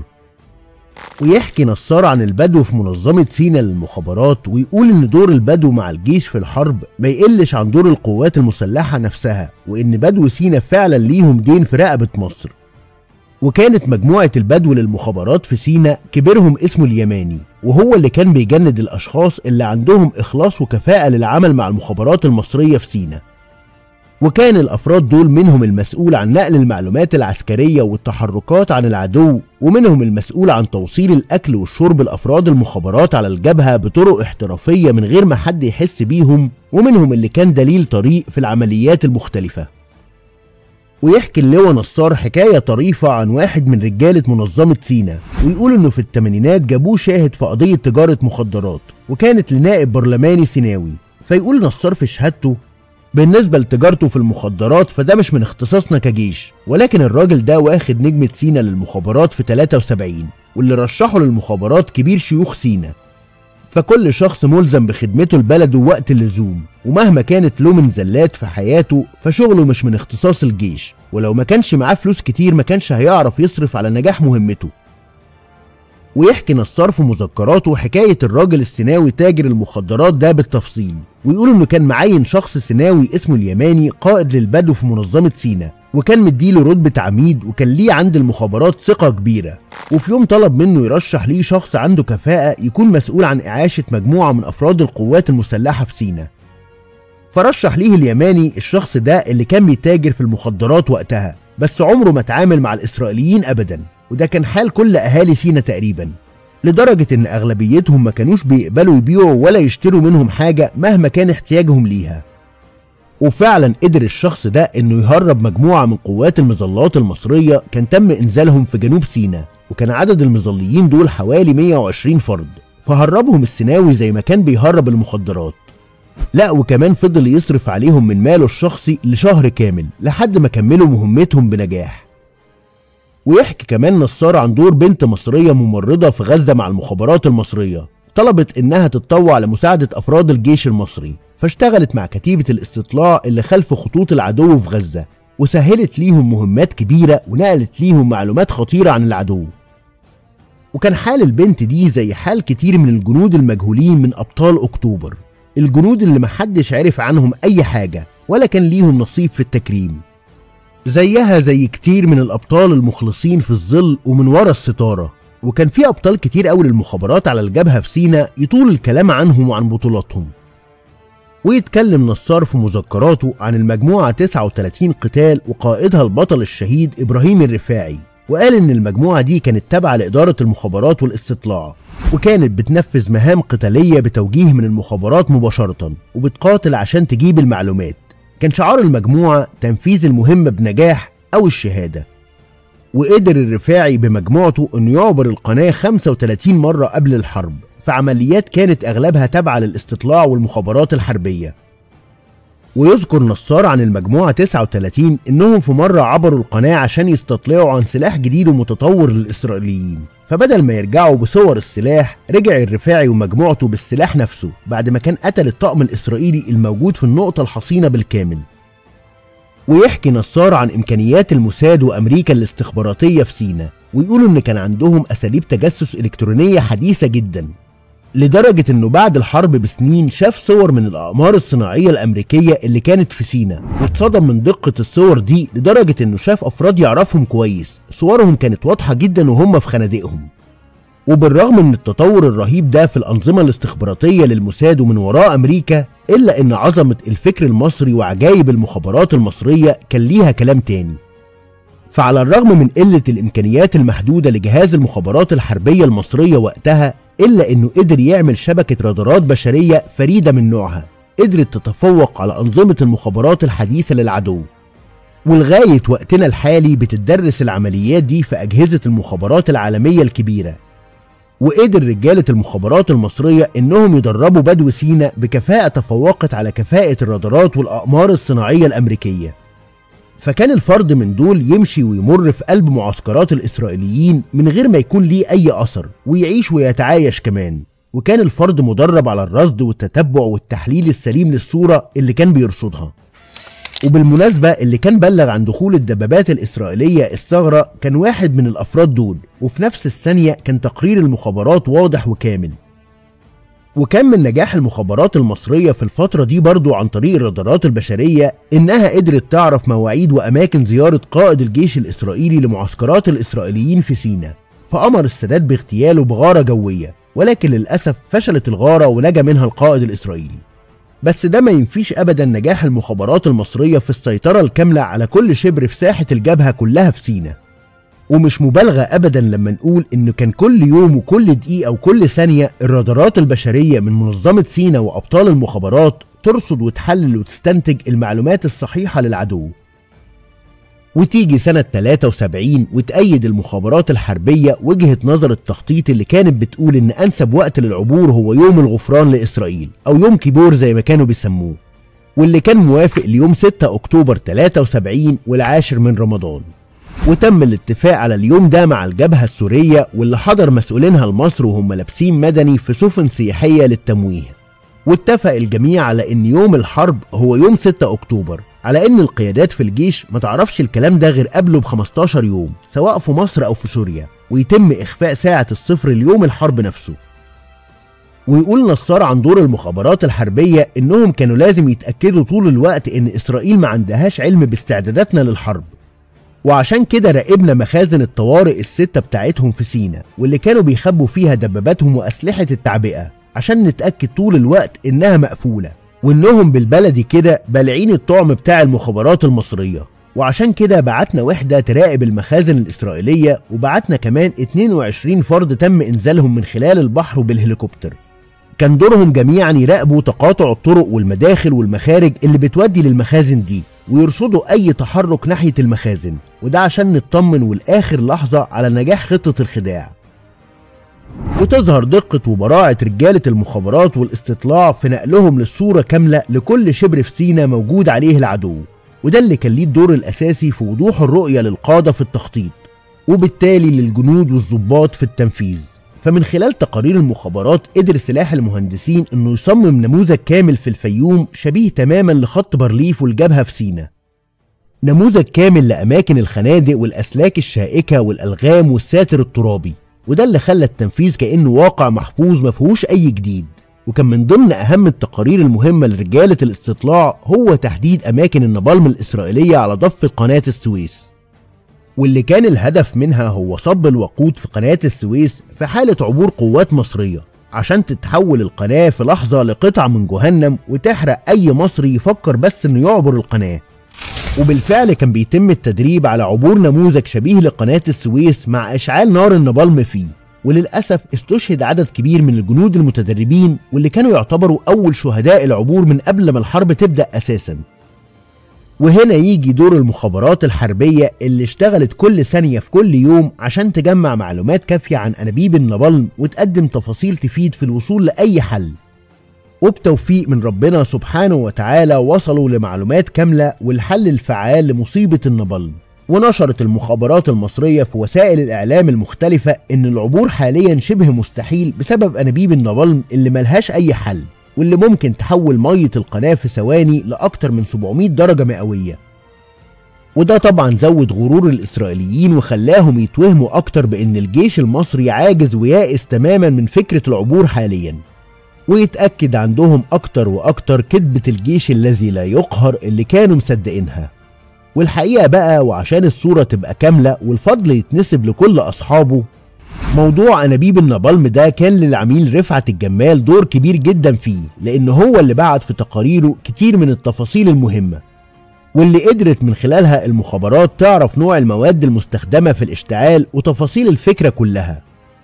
Speaker 1: ويحكي نصار عن البدو في منظمة سينا للمخابرات ويقول إن دور البدو مع الجيش في الحرب ما يقلش عن دور القوات المسلحة نفسها وإن بدو سينا فعلا ليهم دين في رقبة مصر وكانت مجموعة البدو للمخابرات في سينا كبيرهم اسمه اليماني وهو اللي كان بيجند الأشخاص اللي عندهم إخلاص وكفاءة للعمل مع المخابرات المصرية في سينا وكان الأفراد دول منهم المسؤول عن نقل المعلومات العسكرية والتحركات عن العدو ومنهم المسؤول عن توصيل الأكل والشرب لأفراد المخابرات على الجبهة بطرق احترافية من غير ما حد يحس بيهم ومنهم اللي كان دليل طريق في العمليات المختلفة ويحكي اللواء نصار حكاية طريفة عن واحد من رجالة منظمة سينا ويقول انه في الثمانينات جابوه شاهد في قضية تجارة مخدرات وكانت لنائب برلماني سيناوي فيقول نصار في شهادته بالنسبة لتجارته في المخدرات فده مش من اختصاصنا كجيش ولكن الراجل ده واخد نجمة سينا للمخابرات في 73 واللي رشحه للمخابرات كبير شيوخ سينا فكل شخص ملزم بخدمته لبلده وقت اللزوم ومهما كانت له من زلات في حياته فشغله مش من اختصاص الجيش ولو ما كانش معاه فلوس كتير ما كانش هيعرف يصرف على نجاح مهمته ويحكي نصار في مذكراته حكاية الراجل السيناوي تاجر المخدرات ده بالتفصيل ويقول انه كان معين شخص سيناوي اسمه اليماني قائد للبدو في منظمة سينا وكان مديله رتبة عميد وكان ليه عند المخابرات ثقة كبيرة وفي يوم طلب منه يرشح ليه شخص عنده كفاءة يكون مسؤول عن إعاشة مجموعة من أفراد القوات المسلحة في سينا فرشح ليه اليماني الشخص ده اللي كان بيتاجر في المخدرات وقتها بس عمره ما اتعامل مع الإسرائيليين أبدا وده كان حال كل أهالي سينا تقريبا لدرجة إن أغلبيتهم ما كانوش بيقبلوا يبيعوا ولا يشتروا منهم حاجة مهما كان احتياجهم ليها وفعلا قدر الشخص ده انه يهرب مجموعة من قوات المظلات المصرية كان تم انزالهم في جنوب سيناء وكان عدد المظليين دول حوالي 120 فرد فهربهم السيناوي زي ما كان بيهرب المخدرات لا وكمان فضل يصرف عليهم من ماله الشخصي لشهر كامل لحد ما كملوا مهمتهم بنجاح ويحكي كمان نصار عن دور بنت مصرية ممرضة في غزة مع المخابرات المصرية طلبت إنها تتطوع لمساعدة أفراد الجيش المصري فاشتغلت مع كتيبة الاستطلاع اللي خلف خطوط العدو في غزة وسهلت ليهم مهمات كبيرة ونقلت ليهم معلومات خطيرة عن العدو وكان حال البنت دي زي حال كتير من الجنود المجهولين من أبطال أكتوبر الجنود اللي محدش عرف عنهم أي حاجة ولا كان ليهم نصيب في التكريم زيها زي كتير من الأبطال المخلصين في الظل ومن ورا الستارة وكان في أبطال كتير أوي للمخابرات على الجبهة في سينا يطول الكلام عنهم وعن بطولاتهم ويتكلم نصار في مذكراته عن المجموعة 39 قتال وقائدها البطل الشهيد إبراهيم الرفاعي وقال إن المجموعة دي كانت تابعة لإدارة المخابرات والاستطلاع وكانت بتنفذ مهام قتالية بتوجيه من المخابرات مباشرة وبتقاتل عشان تجيب المعلومات كان شعار المجموعة تنفيذ المهمة بنجاح أو الشهادة وقدر الرفاعي بمجموعته انه يعبر القناة 35 مرة قبل الحرب في عمليات كانت اغلبها تابعة للاستطلاع والمخابرات الحربية ويذكر نصار عن المجموعة 39 انهم في مرة عبروا القناة عشان يستطلعوا عن سلاح جديد ومتطور للاسرائيليين فبدل ما يرجعوا بصور السلاح رجع الرفاعي ومجموعته بالسلاح نفسه بعد ما كان قتل الطقم الاسرائيلي الموجود في النقطة الحصينة بالكامل ويحكي نصار عن امكانيات الموساد وامريكا الاستخباراتيه في سينا ويقولوا ان كان عندهم اساليب تجسس الكترونيه حديثه جدا لدرجة انه بعد الحرب بسنين شاف صور من الاقمار الصناعية الامريكية اللي كانت في سينا واتصدم من دقة الصور دي لدرجة انه شاف افراد يعرفهم كويس صورهم كانت واضحة جدا وهم في خنادقهم وبالرغم من التطور الرهيب ده في الأنظمة الاستخباراتية للموساد ومن وراء أمريكا إلا إن عظمة الفكر المصري وعجائب المخابرات المصرية كان ليها كلام تاني فعلى الرغم من قلة الإمكانيات المحدودة لجهاز المخابرات الحربية المصرية وقتها إلا إنه قدر يعمل شبكة رادارات بشرية فريدة من نوعها قدرت تتفوق على أنظمة المخابرات الحديثة للعدو ولغاية وقتنا الحالي بتدرس العمليات دي في أجهزة المخابرات العالمية الكبيرة وقدر رجالة المخابرات المصرية إنهم يدربوا بدو سينا بكفاءة تفوقت على كفاءة الرادارات والأقمار الصناعية الأمريكية فكان الفرد من دول يمشي ويمر في قلب معسكرات الإسرائيليين من غير ما يكون ليه أي أثر ويعيش ويتعايش كمان وكان الفرد مدرب على الرصد والتتبع والتحليل السليم للصورة اللي كان بيرصدها وبالمناسبة اللي كان بلغ عن دخول الدبابات الإسرائيلية الثغرة كان واحد من الأفراد دول وفي نفس الثانية كان تقرير المخابرات واضح وكامل وكان من نجاح المخابرات المصرية في الفترة دي برضو عن طريق الرادارات البشرية إنها قدرت تعرف مواعيد وأماكن زيارة قائد الجيش الإسرائيلي لمعسكرات الإسرائيليين في سيناء فأمر السادات باغتياله بغارة جوية ولكن للأسف فشلت الغارة ونجا منها القائد الإسرائيلي بس ده ما ينفيش ابدا نجاح المخابرات المصريه في السيطره الكامله على كل شبر في ساحه الجبهه كلها في سينا ومش مبالغه ابدا لما نقول انه كان كل يوم وكل دقيقه وكل ثانيه الرادارات البشريه من منظمه سينا وابطال المخابرات ترصد وتحلل وتستنتج المعلومات الصحيحه للعدو وتيجي سنة 73 وتأيد المخابرات الحربية وجهة نظر التخطيط اللي كانت بتقول إن أنسب وقت للعبور هو يوم الغفران لإسرائيل أو يوم كيبور زي ما كانوا بيسموه واللي كان موافق ليوم 6 أكتوبر 73 والعاشر من رمضان وتم الاتفاق على اليوم ده مع الجبهة السورية واللي حضر مسؤولينها لمصر وهم لابسين مدني في سفن سياحية للتمويه واتفق الجميع على ان يوم الحرب هو يوم 6 اكتوبر على ان القيادات في الجيش ما تعرفش الكلام ده غير قبله ب 15 يوم سواء في مصر او في سوريا ويتم اخفاء ساعة الصفر ليوم الحرب نفسه ويقول نصار عن دور المخابرات الحربية انهم كانوا لازم يتأكدوا طول الوقت ان اسرائيل ما عندهاش علم باستعداداتنا للحرب وعشان كده راقبنا مخازن الطوارئ الستة بتاعتهم في سينا واللي كانوا بيخبوا فيها دباباتهم وأسلحة التعبئة عشان نتأكد طول الوقت إنها مقفولة وإنهم بالبلدي كده بالعين الطعم بتاع المخابرات المصرية وعشان كده بعتنا وحدة تراقب المخازن الإسرائيلية وبعتنا كمان 22 فرد تم إنزالهم من خلال البحر وبالهليكوبتر كان دورهم جميعا يراقبوا تقاطع الطرق والمداخل والمخارج اللي بتودي للمخازن دي ويرصدوا أي تحرك ناحية المخازن وده عشان نطمن والآخر لحظة على نجاح خطة الخداع وتظهر دقة وبراعة رجالة المخابرات والاستطلاع في نقلهم للصورة كاملة لكل شبر في سينا موجود عليه العدو وده اللي كان ليه الدور الأساسي في وضوح الرؤية للقادة في التخطيط وبالتالي للجنود والضباط في التنفيذ فمن خلال تقارير المخابرات قدر سلاح المهندسين انه يصمم نموذج كامل في الفيوم شبيه تماما لخط بارليف والجبهة في سينا نموذج كامل لأماكن الخنادق والأسلاك الشائكة والألغام والساتر الترابي وده اللي خلى التنفيذ كأنه واقع محفوظ مفيهوش أي جديد وكان من ضمن أهم التقارير المهمة لرجالة الاستطلاع هو تحديد أماكن النبالم الإسرائيلية على ضفة قناة السويس واللي كان الهدف منها هو صب الوقود في قناة السويس في حالة عبور قوات مصرية عشان تتحول القناة في لحظة لقطعة من جهنم وتحرق أي مصري يفكر بس إنه يعبر القناة وبالفعل كان بيتم التدريب على عبور نموذج شبيه لقناة السويس مع إشعال نار النبالم فيه وللأسف استشهد عدد كبير من الجنود المتدربين واللي كانوا يعتبروا أول شهداء العبور من قبل ما الحرب تبدأ أساساً وهنا يجي دور المخابرات الحربية اللي اشتغلت كل ثانية في كل يوم عشان تجمع معلومات كافية عن أنابيب النبالم وتقدم تفاصيل تفيد في الوصول لأي حل وبتوفيق من ربنا سبحانه وتعالى وصلوا لمعلومات كاملة والحل الفعال لمصيبة النبالم ونشرت المخابرات المصرية في وسائل الإعلام المختلفة إن العبور حاليا شبه مستحيل بسبب أنابيب النبالم اللي ملهاش أي حل واللي ممكن تحول مية القناة في ثواني لأكتر من 700 درجة مئوية وده طبعا زود غرور الإسرائيليين وخلاهم يتوهموا أكتر بأن الجيش المصري عاجز ويائس تماما من فكرة العبور حاليا ويتأكد عندهم أكتر وأكتر كذبة الجيش الذي لا يقهر اللي كانوا مصدقينها والحقيقة بقى وعشان الصورة تبقى كاملة والفضل يتنسب لكل أصحابه موضوع انابيب النبالم ده كان للعميل رفعت الجمال دور كبير جدا فيه لان هو اللي بعت في تقاريره كتير من التفاصيل المهمه واللي قدرت من خلالها المخابرات تعرف نوع المواد المستخدمه في الاشتعال وتفاصيل الفكره كلها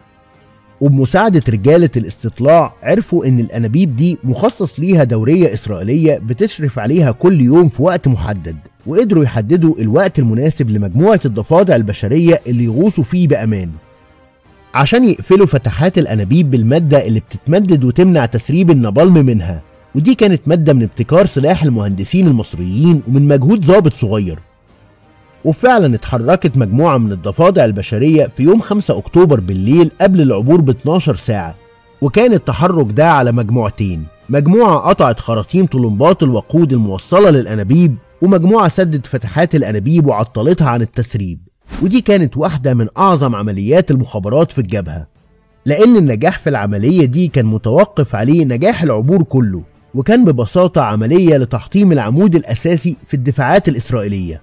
Speaker 1: وبمساعدة رجالة الاستطلاع عرفوا إن الأنابيب دي مخصص ليها دورية إسرائيلية بتشرف عليها كل يوم في وقت محدد وقدروا يحددوا الوقت المناسب لمجموعة الضفادع البشرية اللي يغوصوا فيه بأمان عشان يقفلوا فتحات الأنابيب بالمادة اللي بتتمدد وتمنع تسريب النبالم منها ودي كانت مادة من ابتكار سلاح المهندسين المصريين ومن مجهود ضابط صغير وفعلا اتحركت مجموعة من الضفادع البشرية في يوم 5 أكتوبر بالليل قبل العبور ب 12 ساعة وكان التحرك ده على مجموعتين مجموعة قطعت خراطيم طلمبات الوقود الموصلة للأنابيب ومجموعة سدت فتحات الأنابيب وعطلتها عن التسريب ودي كانت واحدة من أعظم عمليات المخابرات في الجبهة لأن النجاح في العملية دي كان متوقف عليه نجاح العبور كله وكان ببساطة عملية لتحطيم العمود الأساسي في الدفاعات الإسرائيلية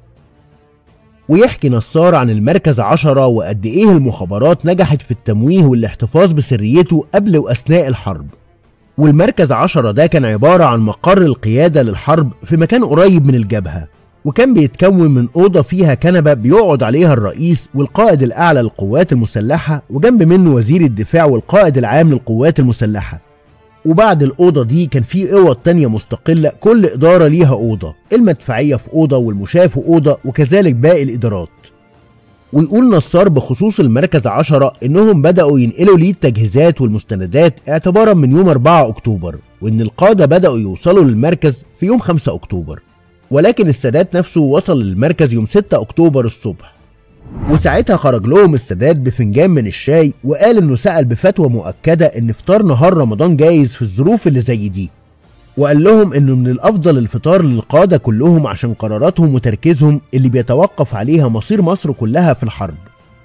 Speaker 1: ويحكي نصار عن المركز عشرة وقد إيه المخابرات نجحت في التمويه والاحتفاظ بسريته قبل وأثناء الحرب والمركز عشرة ده كان عبارة عن مقر القيادة للحرب في مكان قريب من الجبهة وكان بيتكون من أوضة فيها كنبة بيقعد عليها الرئيس والقائد الأعلى للقوات المسلحة وجنب منه وزير الدفاع والقائد العام للقوات المسلحة وبعد الأوضة دي كان في أوض تانية مستقلة كل إدارة ليها أوضة المدفعية في أوضة والمشاة في أوضة وكذلك باقي الإدارات ويقول نصار بخصوص المركز عشرة إنهم بدأوا ينقلوا ليه التجهيزات والمستندات اعتبارا من يوم 4 أكتوبر وإن القادة بدأوا يوصلوا للمركز في يوم 5 أكتوبر ولكن السادات نفسه وصل للمركز يوم 6 أكتوبر الصبح وساعتها خرج لهم السادات بفنجان من الشاي وقال انه سأل بفتوى مؤكدة ان افطار نهار رمضان جايز في الظروف اللي زي دي وقال لهم انه من الافضل الفطار للقادة كلهم عشان قراراتهم وتركيزهم اللي بيتوقف عليها مصير مصر كلها في الحرب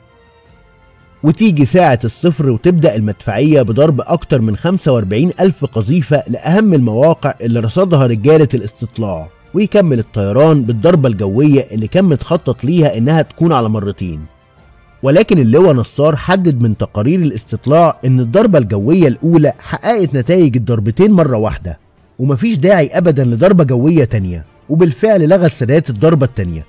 Speaker 1: وتيجي ساعة الصفر وتبدأ المدفعية بضرب أكتر من 45 ألف قذيفة لأهم المواقع اللي رصدها رجالة الاستطلاع ويكمل الطيران بالضربة الجوية اللي كان متخطط ليها إنها تكون على مرتين ولكن اللواء نصار حدد من تقارير الاستطلاع إن الضربة الجوية الأولى حققت نتائج الضربتين مرة واحدة ومفيش داعي أبدا لضربة جوية تانية وبالفعل لغى السادات الضربة التانية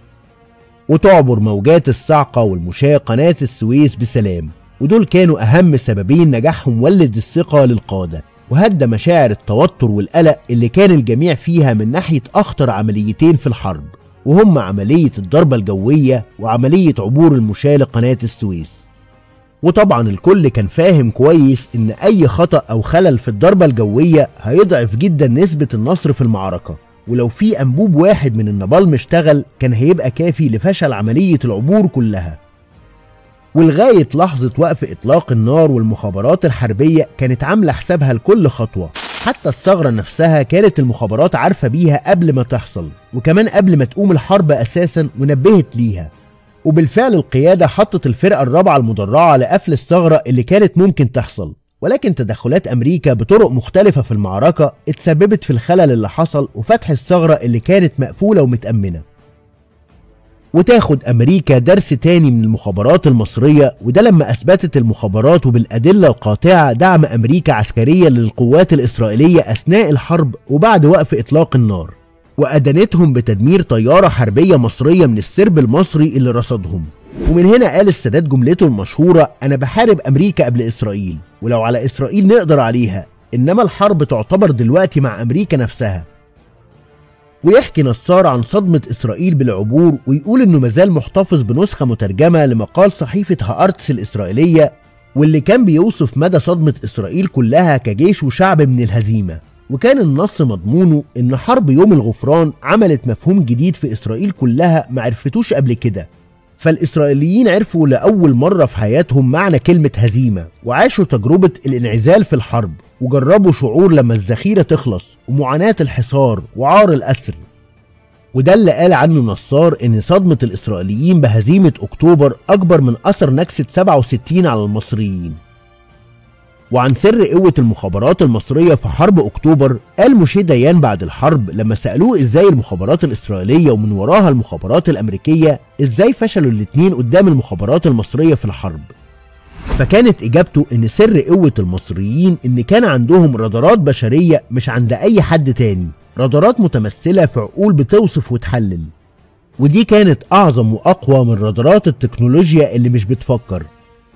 Speaker 1: وتعبر موجات الصعقة والمشاة قناة السويس بسلام ودول كانوا أهم سببين نجاحهم ولد الثقة للقادة وهدى مشاعر التوتر والقلق اللي كان الجميع فيها من ناحية أخطر عمليتين في الحرب وهم عملية الضربة الجوية وعملية عبور المشاة لقناة السويس وطبعا الكل كان فاهم كويس ان اي خطأ او خلل في الضربة الجوية هيضعف جدا نسبة النصر في المعركة ولو في انبوب واحد من النابالم اشتغل كان هيبقى كافي لفشل عملية العبور كلها ولغاية لحظة وقف إطلاق النار والمخابرات الحربية كانت عاملة حسابها لكل خطوة حتى الثغرة نفسها كانت المخابرات عارفة بيها قبل ما تحصل وكمان قبل ما تقوم الحرب أساسا ونبهت ليها وبالفعل القيادة حطت الفرقة الرابعة المدرعة لقفل الثغرة اللي كانت ممكن تحصل ولكن تدخلات أمريكا بطرق مختلفة في المعركة اتسببت في الخلل اللي حصل وفتح الثغرة اللي كانت مقفولة ومتأمنة وتاخد أمريكا درس تاني من المخابرات المصرية وده لما أثبتت المخابرات وبالأدلة القاطعة دعم أمريكا عسكريا للقوات الإسرائيلية أثناء الحرب وبعد وقف إطلاق النار وأدانتهم بتدمير طيارة حربية مصرية من السرب المصري اللي رصدهم ومن هنا قال السادات جملته المشهورة أنا بحارب أمريكا قبل إسرائيل ولو على إسرائيل نقدر عليها إنما الحرب تعتبر دلوقتي مع أمريكا نفسها ويحكي نصار عن صدمة إسرائيل بالعبور ويقول إنه مازال محتفظ بنسخة مترجمة لمقال صحيفة هارتس الإسرائيلية واللي كان بيوصف مدى صدمة إسرائيل كلها كجيش وشعب من الهزيمة وكان النص مضمونه إن حرب يوم الغفران عملت مفهوم جديد في إسرائيل كلها معرفتوش قبل كده فالإسرائيليين عرفوا لأول مرة في حياتهم معنى كلمة هزيمة وعاشوا تجربة الانعزال في الحرب وجربوا شعور لما الذخيرة تخلص ومعاناة الحصار وعار الأسر وده اللي قال عنه نصار إن صدمة الإسرائيليين بهزيمة أكتوبر أكبر من أثر نكسة 67 على المصريين وعن سر قوة المخابرات المصرية في حرب أكتوبر قال موشي ديان بعد الحرب لما سألوه إزاي المخابرات الإسرائيلية ومن وراها المخابرات الأمريكية إزاي فشلوا الاتنين قدام المخابرات المصرية في الحرب فكانت إجابته إن سر قوة المصريين إن كان عندهم رادارات بشرية مش عند أي حد تاني رادارات متمثلة في عقول بتوصف وتحلل ودي كانت أعظم وأقوى من رادارات التكنولوجيا اللي مش بتفكر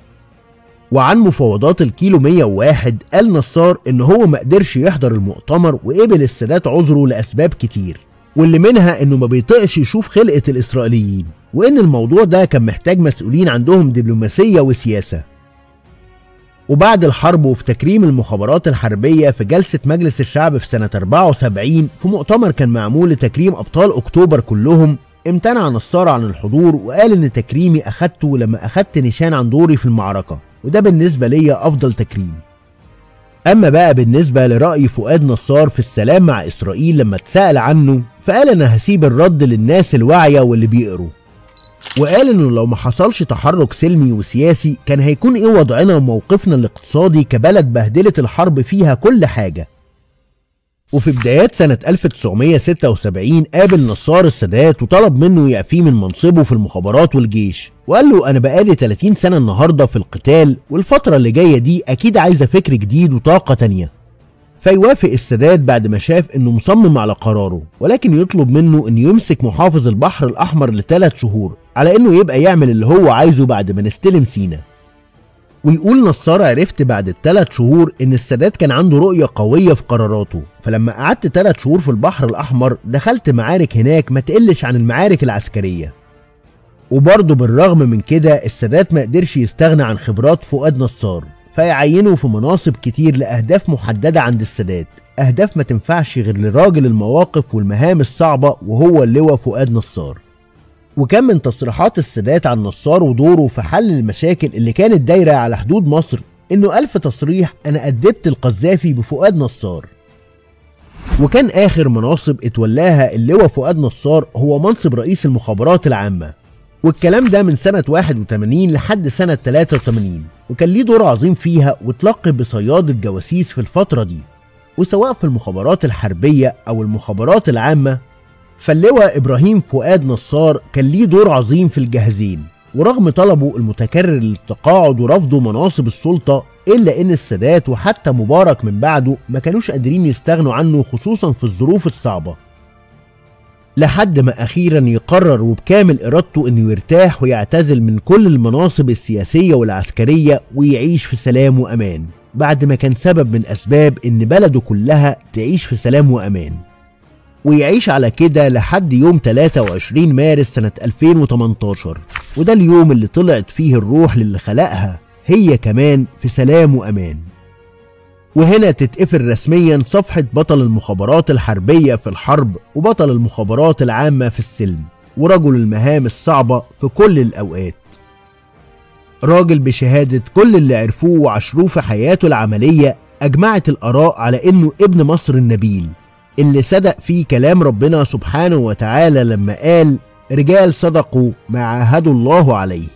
Speaker 1: وعن مفاوضات الكيلو 101 قال نصار ان هو ما قدرش يحضر المؤتمر وقبل السادات عذره لاسباب كتير واللي منها انه ما بيطقش يشوف خلقه الاسرائيليين وان الموضوع ده كان محتاج مسؤولين عندهم دبلوماسيه وسياسه وبعد الحرب وفي تكريم المخابرات الحربية في جلسة مجلس الشعب في سنة 74 في مؤتمر كان معمول لتكريم أبطال أكتوبر كلهم امتنع نصار عن الحضور وقال إن تكريمي أخدته لما أخدت نشان عن دوري في المعركة وده بالنسبة ليا أفضل تكريم أما بقى بالنسبة لرأي فؤاد نصار في السلام مع إسرائيل لما اتسأل عنه فقال أنا هسيب الرد للناس الواعية واللي بيقروا وقال انه لو ما حصلش تحرك سلمي وسياسي كان هيكون ايه وضعنا وموقفنا الاقتصادي كبلد بهدلت الحرب فيها كل حاجة وفي بدايات سنة 1976 قابل نصار السادات وطلب منه يعفيه من منصبه في المخابرات والجيش وقال له أنا بقالي 30 سنة النهاردة في القتال والفترة اللي جاية دي أكيد عايزة فكر جديد وطاقة تانية فيوافق السادات بعد ما شاف انه مصمم على قراره ولكن يطلب منه انه يمسك محافظ البحر الاحمر لثلاث شهور على انه يبقى يعمل اللي هو عايزه بعد ما نستلم سينا ويقول نصار عرفت بعد الثلاث شهور ان السادات كان عنده رؤية قوية في قراراته فلما قعدت ثلاث شهور في البحر الاحمر دخلت معارك هناك ما تقلش عن المعارك العسكرية وبرضه بالرغم من كده السادات ما قدرش يستغنى عن خبرات فؤاد نصار فيعينه في مناصب كتير لأهداف محددة عند السادات أهداف ما تنفعش غير لراجل المواقف والمهام الصعبة وهو اللواء فؤاد نصار وكان من تصريحات السادات عن نصار ودوره في حل المشاكل اللي كانت دايرة على حدود مصر إنه ألف تصريح أنا أدبت القذافي بفؤاد نصار وكان آخر مناصب اتولاها اللواء فؤاد نصار هو منصب رئيس المخابرات العامة والكلام ده من سنة 81 لحد سنة 83 وكان ليه دور عظيم فيها وتلقب بصياد الجواسيس في الفترة دي وسواء في المخابرات الحربية أو المخابرات العامة فاللواء إبراهيم فؤاد نصار كان ليه دور عظيم في الجهازين ورغم طلبه المتكرر للتقاعد ورفضه مناصب السلطة إلا إن السادات وحتى مبارك من بعده ما كانوش قادرين يستغنوا عنه خصوصا في الظروف الصعبة لحد ما أخيرا يقرر وبكامل إرادته إنه يرتاح ويعتزل من كل المناصب السياسية والعسكرية ويعيش في سلام وأمان بعد ما كان سبب من أسباب إن بلده كلها تعيش في سلام وأمان ويعيش على كده لحد يوم 23 مارس سنة 2018 وده اليوم اللي طلعت فيه الروح للي خلقها هي كمان في سلام وأمان وهنا تتقفل رسميا صفحة بطل المخابرات الحربية في الحرب وبطل المخابرات العامة في السلم ورجل المهام الصعبة في كل الأوقات راجل بشهادة كل اللي عرفوه وعشروه في حياته العملية أجمعت الآراء على إنه ابن مصر النبيل اللي صدق فيه كلام ربنا سبحانه وتعالى لما قال رجال صدقوا ما عاهدوا الله عليه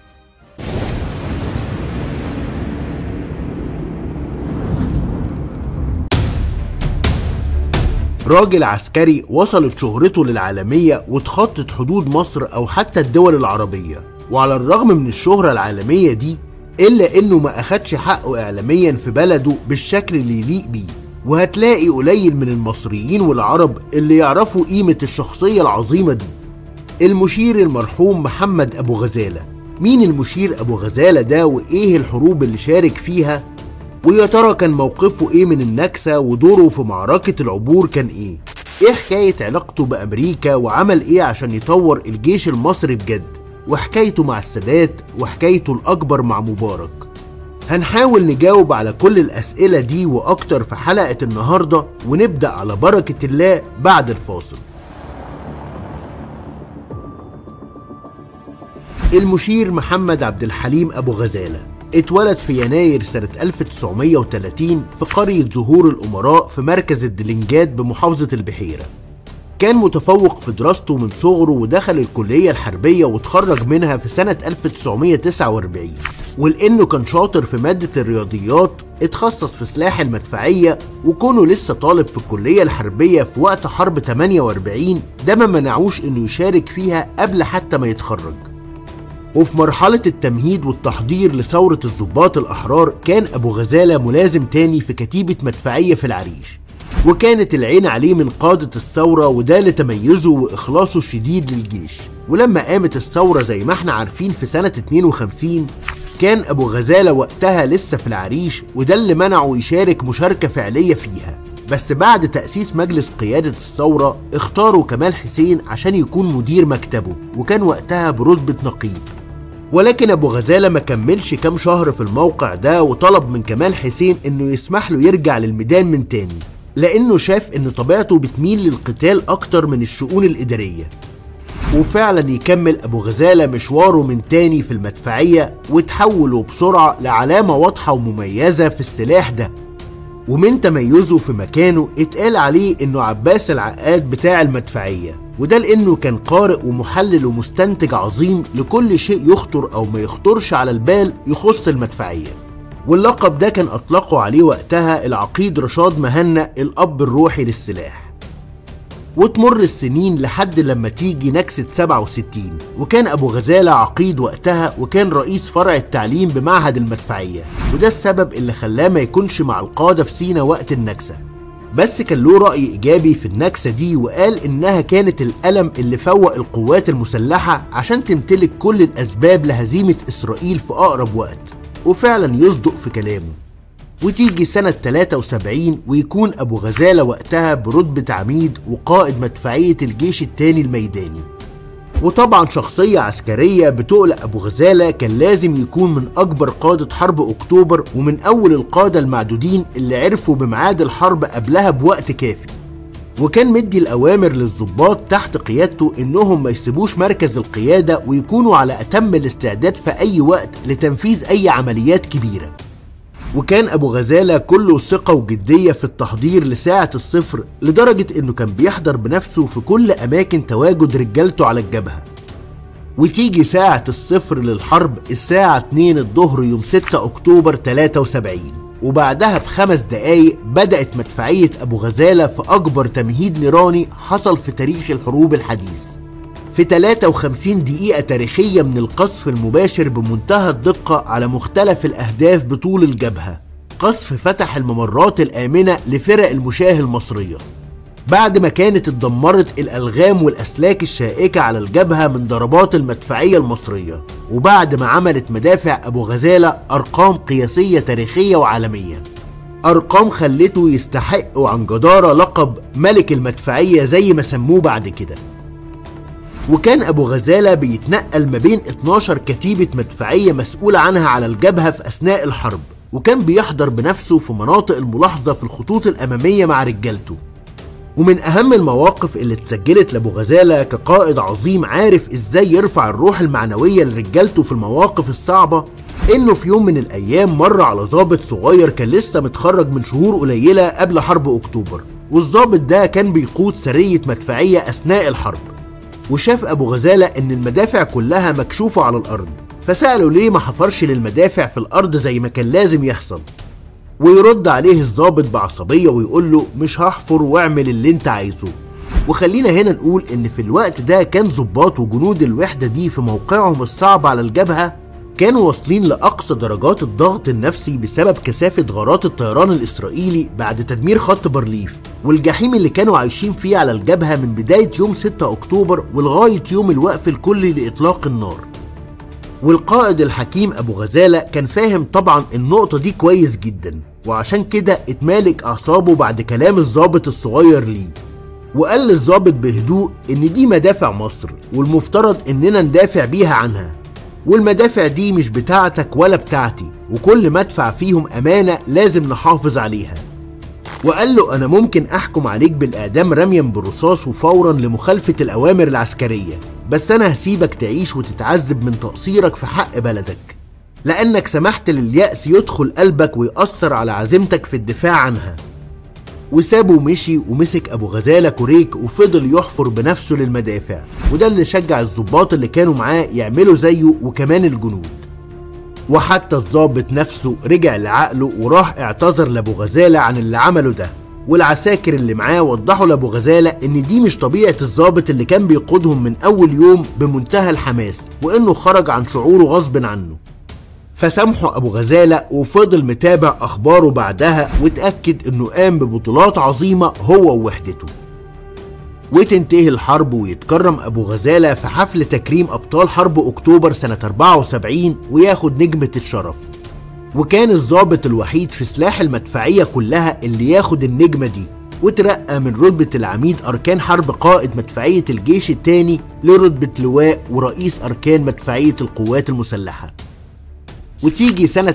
Speaker 1: راجل عسكري وصلت شهرته للعالمية وتخطت حدود مصر أو حتى الدول العربية وعلى الرغم من الشهرة العالمية دي إلا إنه ما أخدش حقه إعلاميا في بلده بالشكل اللي يليق بيه وهتلاقي قليل من المصريين والعرب اللي يعرفوا قيمة الشخصية العظيمة دي المشير المرحوم محمد أبو غزالة مين المشير أبو غزالة ده وإيه الحروب اللي شارك فيها ويا ترى كان موقفه ايه من النكسة ودوره في معركة العبور كان ايه ايه حكاية علاقته بأمريكا وعمل ايه عشان يطور الجيش المصري بجد وحكايته مع السادات وحكايته الأكبر مع مبارك هنحاول نجاوب على كل الأسئلة دي وأكتر في حلقة النهاردة ونبدأ على بركة الله بعد الفاصل المشير محمد عبد الحليم أبو غزالة اتولد في يناير سنة 1930 في قرية زهور الأمراء في مركز الدلنجات بمحافظة البحيرة كان متفوق في دراسته من صغره ودخل الكلية الحربية وتخرج منها في سنة 1949 ولأنه كان شاطر في مادة الرياضيات اتخصص في سلاح المدفعية وكونه لسه طالب في الكلية الحربية في وقت حرب 48 ده ما منعوش انه يشارك فيها قبل حتى ما يتخرج وفي مرحلة التمهيد والتحضير لثورة الضباط الأحرار كان أبو غزالة ملازم تاني في كتيبة مدفعية في العريش وكانت العين عليه من قادة الثورة وده لتميزه وإخلاصه الشديد للجيش ولما قامت الثورة زي ما احنا عارفين في سنة 52 كان أبو غزالة وقتها لسه في العريش وده اللي منعه يشارك مشاركة فعلية فيها بس بعد تأسيس مجلس قيادة الثورة اختاروا كمال حسين عشان يكون مدير مكتبه وكان وقتها برتبة نقيب ولكن ابو غزاله ما كملش كام شهر في الموقع ده وطلب من كمال حسين انه يسمح له يرجع للميدان من تاني لانه شاف ان طبيعته بتميل للقتال اكتر من الشؤون الاداريه وفعلا يكمل ابو غزاله مشواره من تاني في المدفعيه وتحوله بسرعه لعلامه واضحه ومميزه في السلاح ده ومن تميزه في مكانه اتقال عليه انه عباس العقاد بتاع المدفعيه وده لانه كان قارئ ومحلل ومستنتج عظيم لكل شيء يخطر او ما يخطرش على البال يخص المدفعيه واللقب ده كان اطلقه عليه وقتها العقيد رشاد مهنا الاب الروحي للسلاح وتمر السنين لحد لما تيجي نكسة 67 وكان أبو غزالة عقيد وقتها وكان رئيس فرع التعليم بمعهد المدفعية وده السبب اللي خلاه ما يكونش مع القادة في سينا وقت النكسة بس كان له رأي إيجابي في النكسة دي وقال إنها كانت الألم اللي فوق القوات المسلحة عشان تمتلك كل الأسباب لهزيمة إسرائيل في أقرب وقت وفعلا يصدق في كلامه وتيجي سنة 73 ويكون أبو غزالة وقتها برتبة عميد وقائد مدفعية الجيش التاني الميداني وطبعا شخصية عسكرية بتقلق أبو غزالة كان لازم يكون من أكبر قادة حرب أكتوبر ومن أول القادة المعدودين اللي عرفوا بميعاد الحرب قبلها بوقت كافي وكان مدي الأوامر للضباط تحت قيادته إنهم ما يسيبوش مركز القيادة ويكونوا على أتم الاستعداد في أي وقت لتنفيذ أي عمليات كبيرة وكان أبو غزالة كله ثقة وجدية في التحضير لساعة الصفر لدرجة إنه كان بيحضر بنفسه في كل أماكن تواجد رجالته على الجبهة وتيجي ساعة الصفر للحرب الساعة 2 الظهر يوم 6 أكتوبر 73 وبعدها بخمس دقايق بدأت مدفعية أبو غزالة في أكبر تمهيد نيراني حصل في تاريخ الحروب الحديث في 53 دقيقة تاريخية من القصف المباشر بمنتهى الدقة على مختلف الأهداف بطول الجبهة قصف فتح الممرات الآمنة لفرق المشاة المصرية بعد ما كانت اتدمرت الألغام والأسلاك الشائكة على الجبهة من ضربات المدفعية المصرية وبعد ما عملت مدافع أبو غزالة أرقام قياسية تاريخية وعالمية أرقام خلته يستحق عن جدارة لقب ملك المدفعية زي ما سموه بعد كده وكان أبو غزالة بيتنقل ما بين 12 كتيبة مدفعية مسؤولة عنها على الجبهة في أثناء الحرب وكان بيحضر بنفسه في مناطق الملاحظة في الخطوط الأمامية مع رجالته ومن أهم المواقف اللي اتسجلت لأبو غزالة كقائد عظيم عارف إزاي يرفع الروح المعنوية لرجالته في المواقف الصعبة إنه في يوم من الأيام مر على ضابط صغير كان لسه متخرج من شهور قليلة قبل حرب أكتوبر والضابط ده كان بيقود سرية مدفعية أثناء الحرب وشاف أبو غزالة إن المدافع كلها مكشوفة على الأرض فسأله ليه ما حفرش للمدافع في الأرض زي ما كان لازم يحصل ويرد عليه الضابط بعصبية ويقول له مش هحفر واعمل اللي انت عايزه وخلينا هنا نقول ان في الوقت ده كان ضباط وجنود الوحدة دي في موقعهم الصعب على الجبهة كانوا واصلين لأقصى درجات الضغط النفسي بسبب كثافة غارات الطيران الإسرائيلي بعد تدمير خط بارليف والجحيم اللي كانوا عايشين فيه على الجبهة من بداية يوم 6 أكتوبر ولغاية يوم الوقف الكلي لإطلاق النار والقائد الحكيم أبو غزالة كان فاهم طبعا النقطة دي كويس جدا وعشان كده اتمالك أعصابه بعد كلام الضابط الصغير ليه وقال للضابط بهدوء إن دي مدافع مصر والمفترض إننا ندافع بيها عنها والمدافع دي مش بتاعتك ولا بتاعتي وكل مدفع فيهم أمانة لازم نحافظ عليها وقال له أنا ممكن أحكم عليك بالإعدام رميا بالرصاص وفورا لمخالفة الأوامر العسكرية بس أنا هسيبك تعيش وتتعذب من تقصيرك في حق بلدك لأنك سمحت لليأس يدخل قلبك ويأثر على عزيمتك في الدفاع عنها وسابه ومشي ومسك أبو غزالة كوريك وفضل يحفر بنفسه للمدافع وده اللي شجع الضباط اللي كانوا معاه يعملوا زيه وكمان الجنود وحتى الضابط نفسه رجع لعقله وراح اعتذر لابو غزالة عن اللي عمله ده والعساكر اللي معاه وضحوا لابو غزالة ان دي مش طبيعة الضابط اللي كان بيقودهم من اول يوم بمنتهى الحماس وانه خرج عن شعوره غصب عنه فسامحوا ابو غزالة وفضل متابع اخباره بعدها واتأكد انه قام ببطولات عظيمة هو ووحدته وتنتهي الحرب ويتكرم أبو غزالة في حفل تكريم أبطال حرب أكتوبر سنة 74 وياخد نجمة الشرف وكان الضابط الوحيد في سلاح المدفعية كلها اللي ياخد النجمة دي وترقى من رتبة العميد أركان حرب قائد مدفعية الجيش الثاني لرتبة لواء ورئيس أركان مدفعية القوات المسلحة وتيجي سنة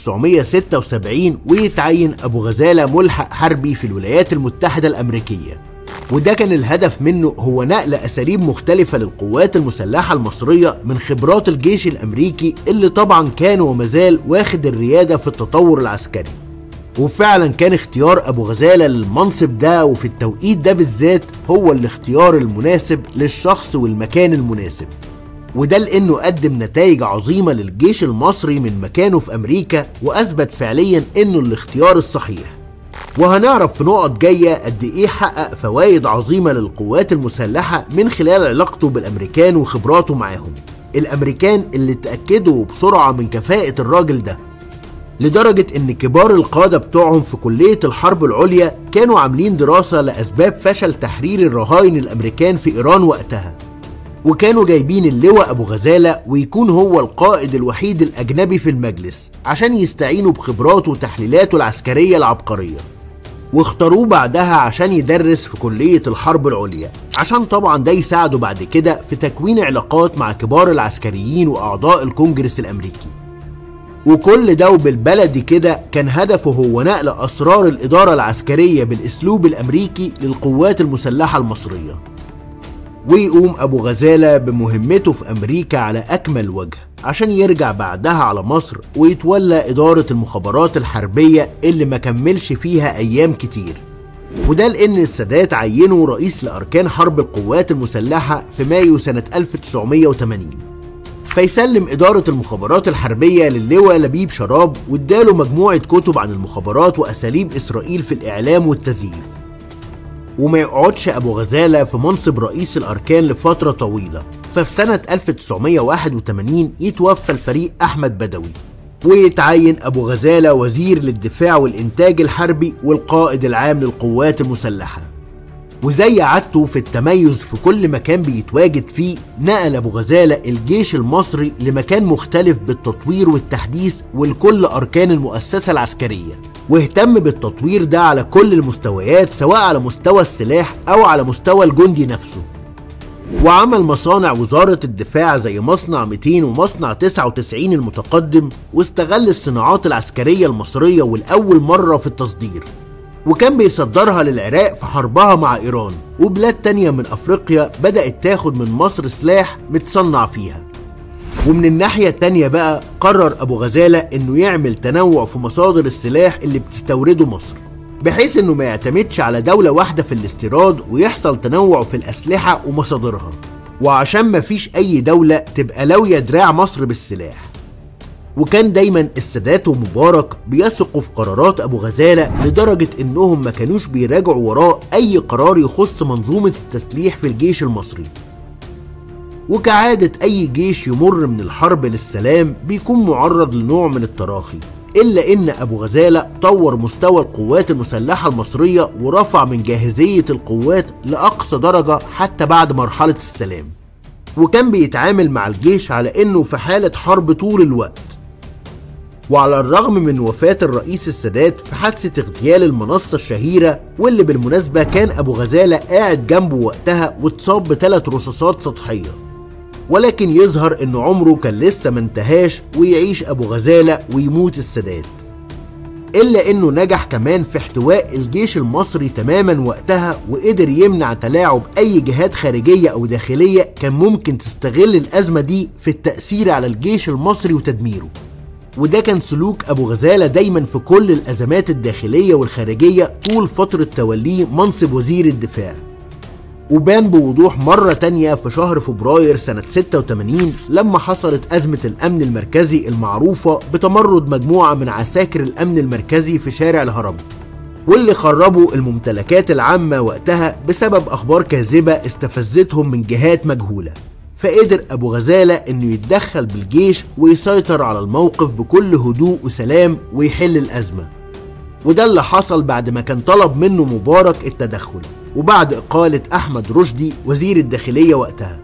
Speaker 1: 1976 ويتعين أبو غزالة ملحق حربي في الولايات المتحدة الأمريكية وده كان الهدف منه هو نقل أساليب مختلفة للقوات المسلحة المصرية من خبرات الجيش الأمريكي اللي طبعا كان ومازال واخد الريادة في التطور العسكري وفعلا كان اختيار أبو غزالة للمنصب ده وفي التوقيت ده بالذات هو الاختيار المناسب للشخص والمكان المناسب وده لأنه قدم نتائج عظيمة للجيش المصري من مكانه في أمريكا وأثبت فعليا إنه الاختيار الصحيح وهنعرف في نقط جاية قد إيه حقق فوائد عظيمة للقوات المسلحة من خلال علاقته بالأمريكان وخبراته معاهم الأمريكان اللي اتأكدوا بسرعة من كفاءة الراجل ده لدرجة إن كبار القادة بتوعهم في كلية الحرب العليا كانوا عاملين دراسة لأسباب فشل تحرير الرهاين الأمريكان في إيران وقتها وكانوا جايبين اللواء أبو غزالة ويكون هو القائد الوحيد الأجنبي في المجلس عشان يستعينوا بخبراته وتحليلاته العسكرية العبقرية واختاروه بعدها عشان يدرس في كلية الحرب العليا عشان طبعا ده يساعده بعد كده في تكوين علاقات مع كبار العسكريين وأعضاء الكونجرس الأمريكي وكل ده وبالبلدي كده كان هدفه هو نقل أسرار الإدارة العسكرية بالأسلوب الأمريكي للقوات المسلحة المصرية ويقوم أبو غزالة بمهمته في أمريكا على أكمل وجه عشان يرجع بعدها على مصر ويتولى إدارة المخابرات الحربية اللي ما كملش فيها أيام كتير وده لأن السادات عينه رئيس لأركان حرب القوات المسلحة في مايو سنة 1980 فيسلم إدارة المخابرات الحربية للواء لبيب شراب واداله مجموعة كتب عن المخابرات وأساليب إسرائيل في الإعلام والتزييف وما يقعدش أبو غزالة في منصب رئيس الأركان لفترة طويلة ففي سنة 1981 يتوفى الفريق أحمد بدوي ويتعين أبو غزالة وزير للدفاع والإنتاج الحربي والقائد العام للقوات المسلحة وزي عادته في التميز في كل مكان بيتواجد فيه نقل أبو غزالة الجيش المصري لمكان مختلف بالتطوير والتحديث ولكل أركان المؤسسة العسكرية واهتم بالتطوير ده على كل المستويات سواء على مستوى السلاح أو على مستوى الجندي نفسه وعمل مصانع وزارة الدفاع زي مصنع 200 ومصنع 99 المتقدم واستغل الصناعات العسكرية المصرية والأول مرة في التصدير وكان بيصدرها للعراق في حربها مع إيران وبلاد تانية من أفريقيا بدأت تاخد من مصر سلاح متصنع فيها ومن الناحية التانية بقى قرر أبو غزالة إنه يعمل تنوع في مصادر السلاح اللي بتستورده مصر بحيث إنه ما يعتمدش على دولة واحدة في الاستيراد ويحصل تنوع في الأسلحة ومصادرها وعشان مفيش أي دولة تبقى لاوية دراع مصر بالسلاح وكان دايما السادات ومبارك بيثقوا في قرارات ابو غزاله لدرجه انهم ما كانوش بيراجعوا وراه اي قرار يخص منظومه التسليح في الجيش المصري وكعاده اي جيش يمر من الحرب للسلام بيكون معرض لنوع من التراخي الا ان ابو غزاله طور مستوى القوات المسلحه المصريه ورفع من جاهزيه القوات لاقصى درجه حتى بعد مرحله السلام وكان بيتعامل مع الجيش على انه في حاله حرب طول الوقت وعلى الرغم من وفاة الرئيس السادات في حادثة اغتيال المنصة الشهيرة واللي بالمناسبة كان أبو غزالة قاعد جنبه وقتها واتصاب بثلاث رصاصات سطحية ولكن يظهر إن عمره كان لسه ما انتهاش ويعيش أبو غزالة ويموت السادات إلا إنه نجح كمان في احتواء الجيش المصري تماما وقتها وقدر يمنع تلاعب أي جهات خارجية أو داخلية كان ممكن تستغل الأزمة دي في التأثير على الجيش المصري وتدميره وده كان سلوك أبو غزالة دايما في كل الأزمات الداخلية والخارجية طول فترة توليه منصب وزير الدفاع وبان بوضوح مرة تانية في شهر فبراير سنة 86 لما حصلت أزمة الأمن المركزي المعروفة بتمرد مجموعة من عساكر الأمن المركزي في شارع الهرم واللي خربوا الممتلكات العامة وقتها بسبب أخبار كاذبة استفزتهم من جهات مجهولة فقدر أبو غزالة إنه يتدخل بالجيش ويسيطر على الموقف بكل هدوء وسلام ويحل الأزمة وده اللي حصل بعد ما كان طلب منه مبارك التدخل وبعد إقالة أحمد رشدي وزير الداخلية وقتها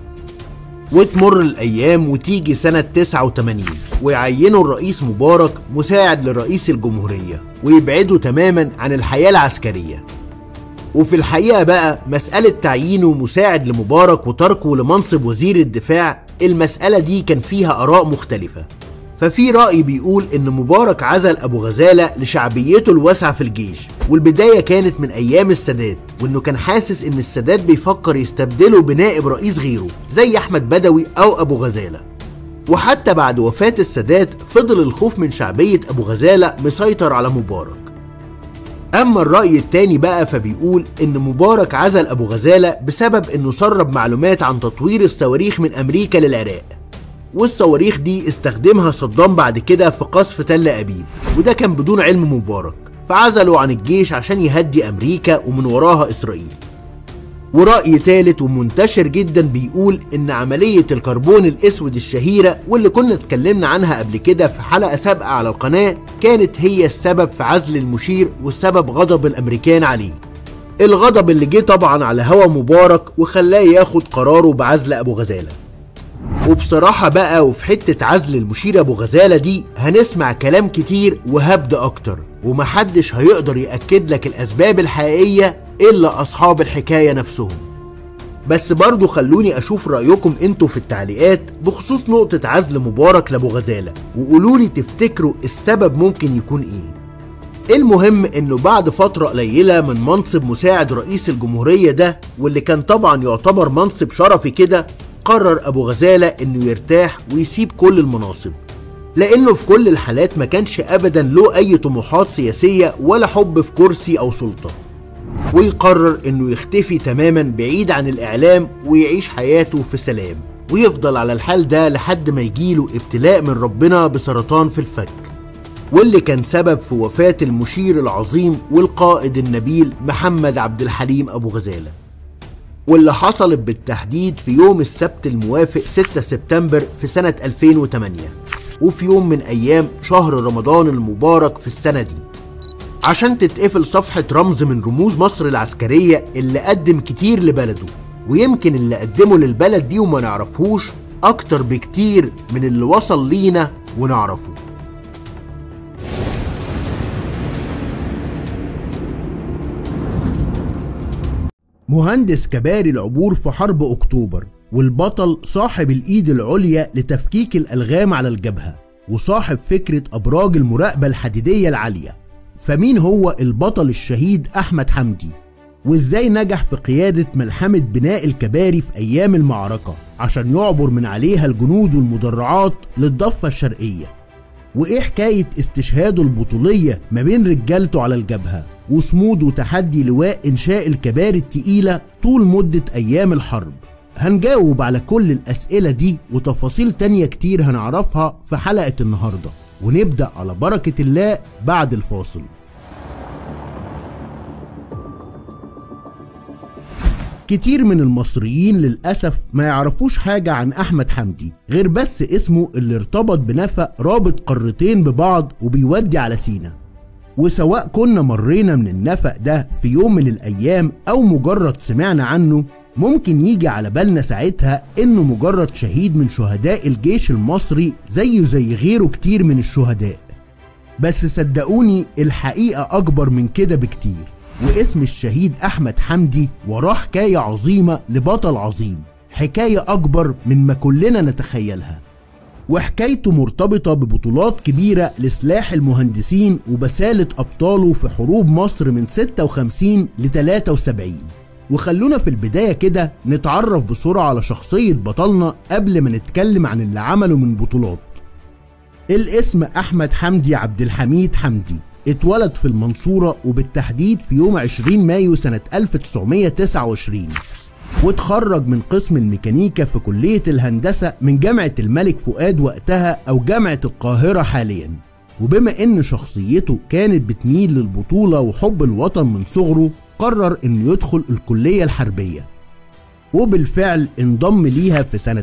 Speaker 1: وتمر الأيام وتيجي سنة 89 ويعينوا الرئيس مبارك مساعد لرئيس الجمهورية ويبعده تماما عن الحياة العسكرية وفي الحقيقة بقى مسألة تعيينه مساعد لمبارك وتركه لمنصب وزير الدفاع المسألة دي كان فيها آراء مختلفة ففي رأي بيقول إن مبارك عزل أبو غزالة لشعبيته الواسعة في الجيش والبداية كانت من أيام السادات وإنه كان حاسس إن السادات بيفكر يستبدله بنائب رئيس غيره زي أحمد بدوي أو أبو غزالة وحتى بعد وفاة السادات فضل الخوف من شعبية أبو غزالة مسيطر على مبارك أما الرأي التاني بقى فبيقول إن مبارك عزل أبو غزالة بسبب إنه سرب معلومات عن تطوير الصواريخ من أمريكا للعراق والصواريخ دي استخدمها صدام بعد كده في قصف تل أبيب وده كان بدون علم مبارك فعزلوا عن الجيش عشان يهدي أمريكا ومن وراها إسرائيل ورأي تالت ومنتشر جدا بيقول إن عملية الكربون الأسود الشهيرة واللي كنا اتكلمنا عنها قبل كده في حلقة سابقة على القناة كانت هي السبب في عزل المشير وسبب غضب الامريكان عليه الغضب اللي جه طبعا على هوى مبارك وخلاه ياخد قراره بعزل ابو غزاله وبصراحة بقى وفي حتة عزل المشير أبو غزالة دي هنسمع كلام كتير وهبد أكتر ومحدش هيقدر يأكد لك الأسباب الحقيقية إلا أصحاب الحكاية نفسهم بس برضو خلوني أشوف رأيكم انتوا في التعليقات بخصوص نقطة عزل مبارك لأبو غزالة وقولولي تفتكروا السبب ممكن يكون إيه المهم انه بعد فترة قليلة من منصب مساعد رئيس الجمهورية ده واللي كان طبعا يعتبر منصب شرفي كده قرر ابو غزالة انه يرتاح ويسيب كل المناصب لانه في كل الحالات ما كانش ابدا له اي طموحات سياسية ولا حب في كرسي او سلطة ويقرر انه يختفي تماما بعيد عن الاعلام ويعيش حياته في سلام ويفضل على الحال ده لحد ما يجيله ابتلاء من ربنا بسرطان في الفك واللي كان سبب في وفاة المشير العظيم والقائد النبيل محمد عبد الحليم أبو غزالة واللي حصلت بالتحديد في يوم السبت الموافق 6 سبتمبر في سنة 2008 وفي يوم من أيام شهر رمضان المبارك في السنة دي عشان تتقفل صفحة رمز من رموز مصر العسكرية اللي قدم كتير لبلده ويمكن اللي قدمه للبلد دي وما نعرفهوش أكتر بكتير من اللي وصل لينا ونعرفه مهندس كباري العبور في حرب أكتوبر والبطل صاحب الإيد العليا لتفكيك الألغام على الجبهة وصاحب فكرة أبراج المراقبة الحديدية العالية فمين هو البطل الشهيد أحمد حمدي وإزاي نجح في قيادة ملحمة بناء الكباري في أيام المعركة عشان يعبر من عليها الجنود والمدرعات للضفة الشرقية وإيه حكاية استشهاده البطولية ما بين رجالته على الجبهة وصمود وتحدي لواء إنشاء الكباري التقيلة طول مدة أيام الحرب هنجاوب على كل الأسئلة دي وتفاصيل تانية كتير هنعرفها في حلقة النهاردة ونبدأ على بركة الله بعد الفاصل كتير من المصريين للأسف ما يعرفوش حاجة عن أحمد حمدي غير بس اسمه اللي ارتبط بنفق رابط قارتين ببعض وبيودي على سينا وسواء كنا مرينا من النفق ده في يوم من الأيام أو مجرد سمعنا عنه ممكن يجي على بالنا ساعتها إنه مجرد شهيد من شهداء الجيش المصري زيه زي غيره كتير من الشهداء بس صدقوني الحقيقة أكبر من كده بكتير واسم الشهيد أحمد حمدي وراه حكاية عظيمة لبطل عظيم حكاية أكبر من ما كلنا نتخيلها وحكايته مرتبطة ببطولات كبيرة لسلاح المهندسين وبسالة أبطاله في حروب مصر من 56 ل 73 وخلونا في البداية كده نتعرف بسرعة على شخصية بطلنا قبل ما نتكلم عن اللي عمله من بطولات الاسم أحمد حمدي عبد الحميد حمدي اتولد في المنصورة وبالتحديد في يوم 20 مايو سنة 1929 واتخرج من قسم الميكانيكا في كلية الهندسة من جامعة الملك فؤاد وقتها أو جامعة القاهرة حاليا وبما إن شخصيته كانت بتميل للبطولة وحب الوطن من صغره قرر إنه يدخل الكلية الحربية وبالفعل انضم ليها في سنة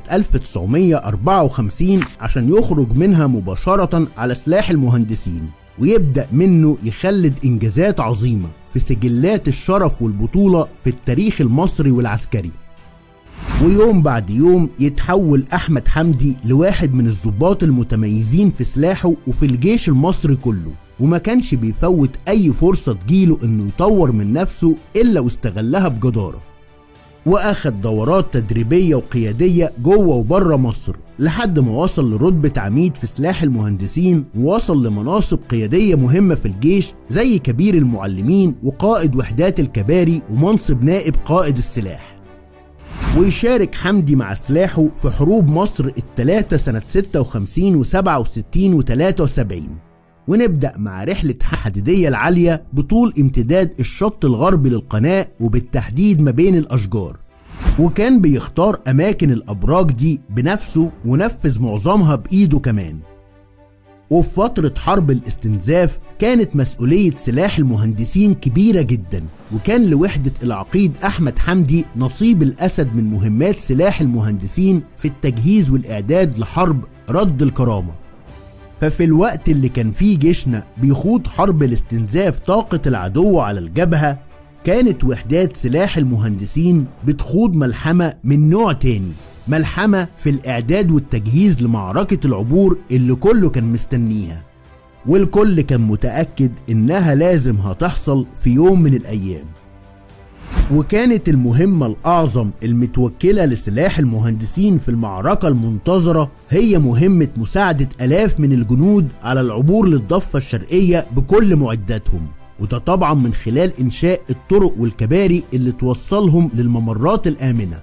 Speaker 1: 1954 عشان يخرج منها مباشرة على سلاح المهندسين ويبدأ منه يخلد إنجازات عظيمة في سجلات الشرف والبطولة في التاريخ المصري والعسكري ويوم بعد يوم يتحول أحمد حمدي لواحد من الضباط المتميزين في سلاحه وفي الجيش المصري كله وما كانش بيفوت أي فرصة تجيله إنه يطور من نفسه إلا واستغلها بجدارة واخد دورات تدريبية وقيادية جوه وبره مصر لحد ما وصل لرتبة عميد في سلاح المهندسين ووصل لمناصب قيادية مهمة في الجيش زي كبير المعلمين وقائد وحدات الكباري ومنصب نائب قائد السلاح ويشارك حمدي مع سلاحه في حروب مصر الثلاثة سنة 56 و67 و73 ونبدأ مع رحلة حديدية العالية بطول امتداد الشط الغربي للقناة وبالتحديد ما بين الأشجار وكان بيختار أماكن الأبراج دي بنفسه ونفذ معظمها بإيده كمان وفي فترة حرب الاستنزاف كانت مسؤولية سلاح المهندسين كبيرة جدا وكان لوحدة العقيد أحمد حمدي نصيب الأسد من مهمات سلاح المهندسين في التجهيز والإعداد لحرب رد الكرامة ففي الوقت اللي كان فيه جيشنا بيخوض حرب لاستنزاف طاقة العدو على الجبهة كانت وحدات سلاح المهندسين بتخوض ملحمة من نوع تاني ملحمة في الإعداد والتجهيز لمعركة العبور اللي كله كان مستنيها والكل كان متأكد إنها لازم هتحصل في يوم من الأيام وكانت المهمة الأعظم المتوكلة لسلاح المهندسين في المعركة المنتظرة هي مهمة مساعدة آلاف من الجنود على العبور للضفة الشرقية بكل معداتهم وده طبعا من خلال إنشاء الطرق والكباري اللي توصلهم للممرات الآمنة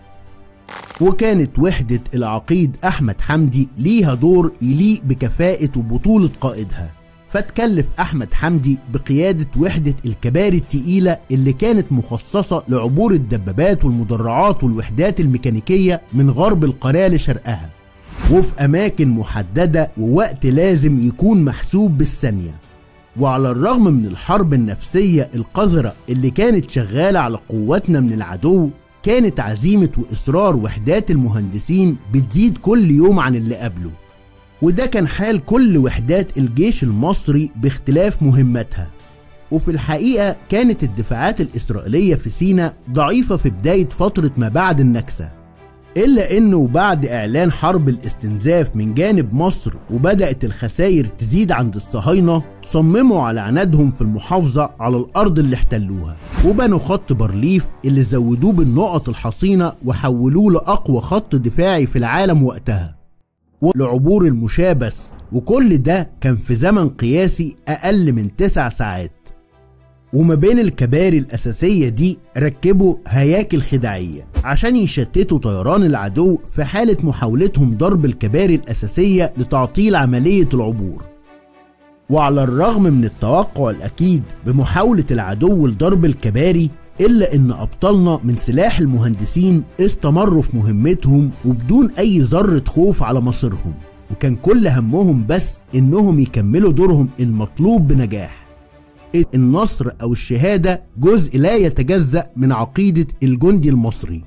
Speaker 1: وكانت وحدة العقيد أحمد حمدي ليها دور يليق بكفاءة وبطولة قائدها فتكلف أحمد حمدي بقيادة وحدة الكباري التقيلة اللي كانت مخصصة لعبور الدبابات والمدرعات والوحدات الميكانيكية من غرب القناة لشرقها وفي أماكن محددة ووقت لازم يكون محسوب بالثانية وعلى الرغم من الحرب النفسية القذرة اللي كانت شغالة على قواتنا من العدو كانت عزيمة وإصرار وحدات المهندسين بتزيد كل يوم عن اللي قبله وده كان حال كل وحدات الجيش المصري باختلاف مهمتها وفي الحقيقة كانت الدفاعات الإسرائيلية في سيناء ضعيفة في بداية فترة ما بعد النكسة إلا إنه بعد إعلان حرب الاستنزاف من جانب مصر وبدأت الخسائر تزيد عند الصهاينة صمموا على عنادهم في المحافظة على الأرض اللي احتلوها وبنوا خط بارليف اللي زودوه بالنقط الحصينة وحولوه لأقوى خط دفاعي في العالم وقتها ولعبور المشاة بس وكل ده كان في زمن قياسي أقل من تسع ساعات وما بين الكباري الأساسية دي ركبوا هياكل خداعية عشان يشتتوا طيران العدو في حالة محاولتهم ضرب الكباري الأساسية لتعطيل عملية العبور وعلى الرغم من التوقع الأكيد بمحاولة العدو لضرب الكباري إلا إن أبطالنا من سلاح المهندسين استمروا في مهمتهم وبدون أي ذرة خوف على مصيرهم وكان كل همهم بس إنهم يكملوا دورهم المطلوب بنجاح النصر أو الشهادة جزء لا يتجزأ من عقيدة الجندي المصري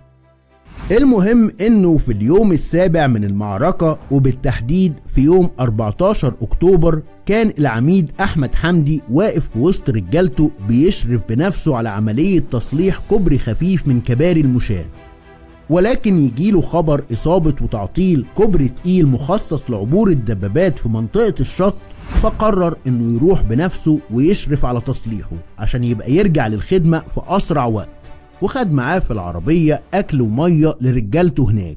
Speaker 1: المهم انه في اليوم السابع من المعركة وبالتحديد في يوم 14 اكتوبر كان العميد احمد حمدي واقف في وسط رجالته بيشرف بنفسه على عملية تصليح كوبري خفيف من كباري المشاة ولكن يجيله خبر اصابة وتعطيل كوبري تقيل مخصص لعبور الدبابات في منطقة الشط فقرر انه يروح بنفسه ويشرف على تصليحه عشان يبقى يرجع للخدمة في اسرع وقت وخد معاه في العربية أكل ومية لرجالته هناك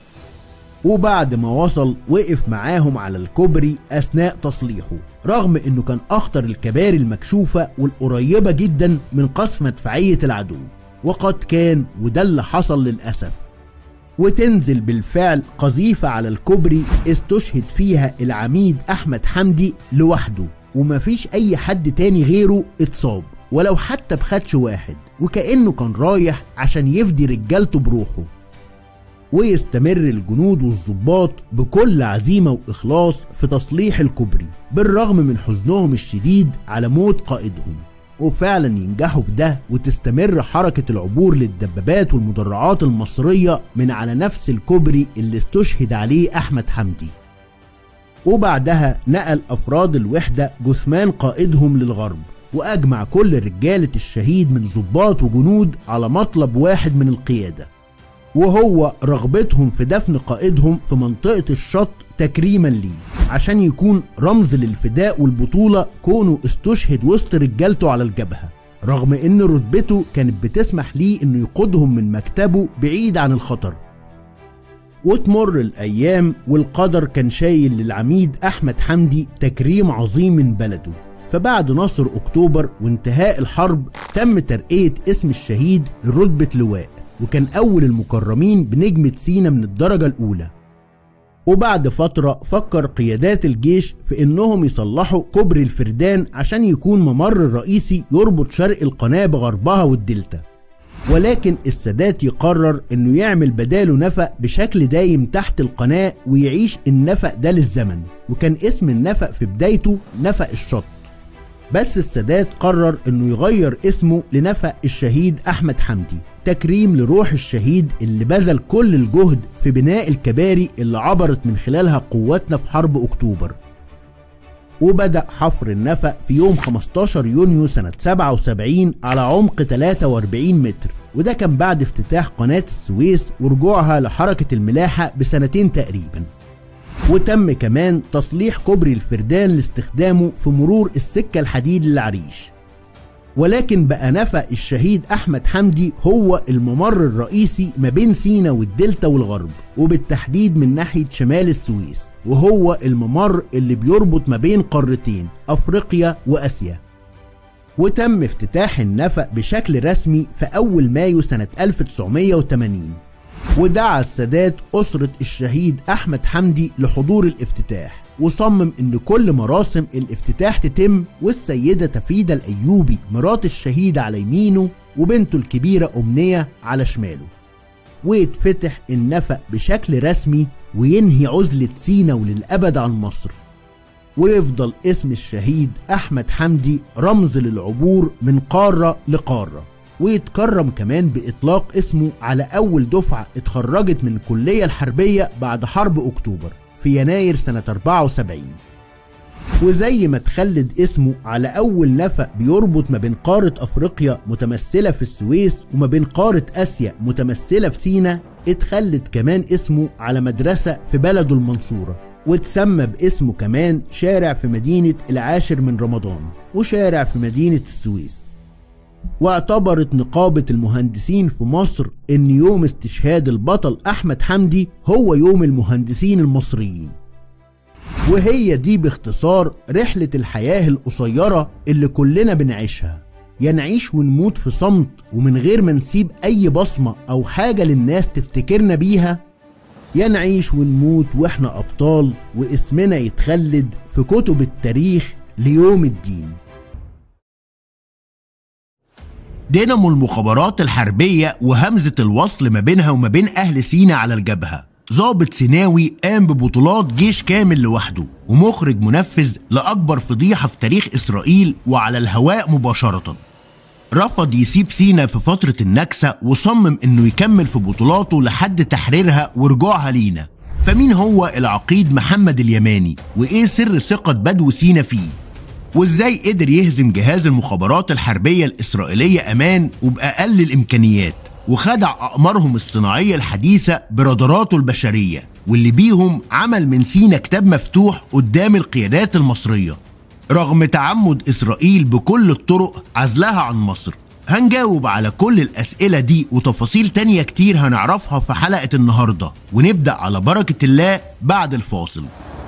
Speaker 1: وبعد ما وصل وقف معاهم على الكوبري أثناء تصليحه رغم إنه كان أخطر الكباري المكشوفة والقريبة جدا من قصف مدفعية العدو وقد كان وده اللي حصل للأسف وتنزل بالفعل قذيفة على الكوبري استشهد فيها العميد أحمد حمدي لوحده ومفيش أي حد تاني غيره اتصاب ولو حتى بخدش واحد وكأنه كان رايح عشان يفدي رجالته بروحه ويستمر الجنود والظباط بكل عزيمة وإخلاص في تصليح الكوبري بالرغم من حزنهم الشديد على موت قائدهم وفعلا ينجحوا في ده وتستمر حركة العبور للدبابات والمدرعات المصرية من على نفس الكوبري اللي استشهد عليه أحمد حمدي وبعدها نقل أفراد الوحدة جثمان قائدهم للغرب وأجمع كل رجالة الشهيد من ضباط وجنود على مطلب واحد من القيادة وهو رغبتهم في دفن قائدهم في منطقة الشط تكريما ليه عشان يكون رمز للفداء والبطولة كونه استشهد وسط رجالته على الجبهة رغم ان رتبته كانت بتسمح ليه انه يقودهم من مكتبه بعيد عن الخطر وتمر الايام والقدر كان شايل للعميد احمد حمدي تكريم عظيم من بلده فبعد نصر اكتوبر وانتهاء الحرب تم ترقية اسم الشهيد لرتبة لواء وكان اول المكرمين بنجمة سينا من الدرجة الاولى وبعد فترة فكر قيادات الجيش في انهم يصلحوا كوبري الفردان عشان يكون ممر الرئيسي يربط شرق القناة بغربها والدلتا ولكن السادات يقرر انه يعمل بداله نفق بشكل دايم تحت القناة ويعيش النفق ده للزمن وكان اسم النفق في بدايته نفق الشط بس السادات قرر انه يغير اسمه لنفق الشهيد احمد حمدي تكريم لروح الشهيد اللي بذل كل الجهد في بناء الكباري اللي عبرت من خلالها قواتنا في حرب اكتوبر وبدأ حفر النفق في يوم 15 يونيو سنة 77 على عمق 43 متر وده كان بعد افتتاح قناة السويس ورجوعها لحركة الملاحة بسنتين تقريبا وتم كمان تصليح كوبري الفردان لاستخدامه في مرور السكة الحديد للعريش ولكن بقى نفق الشهيد أحمد حمدي هو الممر الرئيسي ما بين سينا والدلتا والغرب وبالتحديد من ناحية شمال السويس وهو الممر اللي بيربط ما بين قارتين أفريقيا وأسيا وتم افتتاح النفق بشكل رسمي في أول مايو سنة 1980 ودعا السادات أسرة الشهيد أحمد حمدي لحضور الافتتاح وصمم ان كل مراسم الافتتاح تتم والسيدة تفيدة الايوبي مرات الشهيد على يمينه وبنته الكبيرة امنية على شماله ويتفتح النفق بشكل رسمي وينهي عزلة سينا وللأبد عن مصر ويفضل اسم الشهيد أحمد حمدي رمز للعبور من قارة لقارة ويتكرم كمان بإطلاق اسمه على أول دفعة اتخرجت من الكلية الحربية بعد حرب أكتوبر في يناير سنة 74 وزي ما تخلد اسمه على أول نفق بيربط ما بين قارة أفريقيا متمثلة في السويس وما بين قارة آسيا متمثلة في سينا اتخلد كمان اسمه على مدرسة في بلده المنصورة واتسمى باسمه كمان شارع في مدينة العاشر من رمضان وشارع في مدينة السويس واعتبرت نقابة المهندسين في مصر ان يوم استشهاد البطل احمد حمدي هو يوم المهندسين المصريين وهي دي باختصار رحلة الحياة القصيرة اللي كلنا بنعيشها يا نعيش ونموت في صمت ومن غير ما نسيب اي بصمة او حاجة للناس تفتكرنا بيها يا نعيش ونموت واحنا ابطال واسمنا يتخلد في كتب التاريخ ليوم الدين دينامو المخابرات الحربية وهمزة الوصل ما بينها وما بين أهل سينا على الجبهة ضابط سيناوي قام ببطولات جيش كامل لوحده ومخرج منفذ لأكبر فضيحة في تاريخ إسرائيل وعلى الهواء مباشرة رفض يسيب سينا في فترة النكسة وصمم إنه يكمل في بطولاته لحد تحريرها ورجوعها لينا فمين هو العقيد محمد اليماني وإيه سر ثقة بدو سينا فيه وازاي قدر يهزم جهاز المخابرات الحربية الإسرائيلية أمان وبأقل الإمكانيات وخدع أقمارهم الصناعية الحديثة براداراته البشرية واللي بيهم عمل من سينا كتاب مفتوح قدام القيادات المصرية رغم تعمد إسرائيل بكل الطرق عزلها عن مصر هنجاوب على كل الأسئلة دي وتفاصيل تانية كتير هنعرفها في حلقة النهاردة ونبدأ على بركة الله بعد الفاصل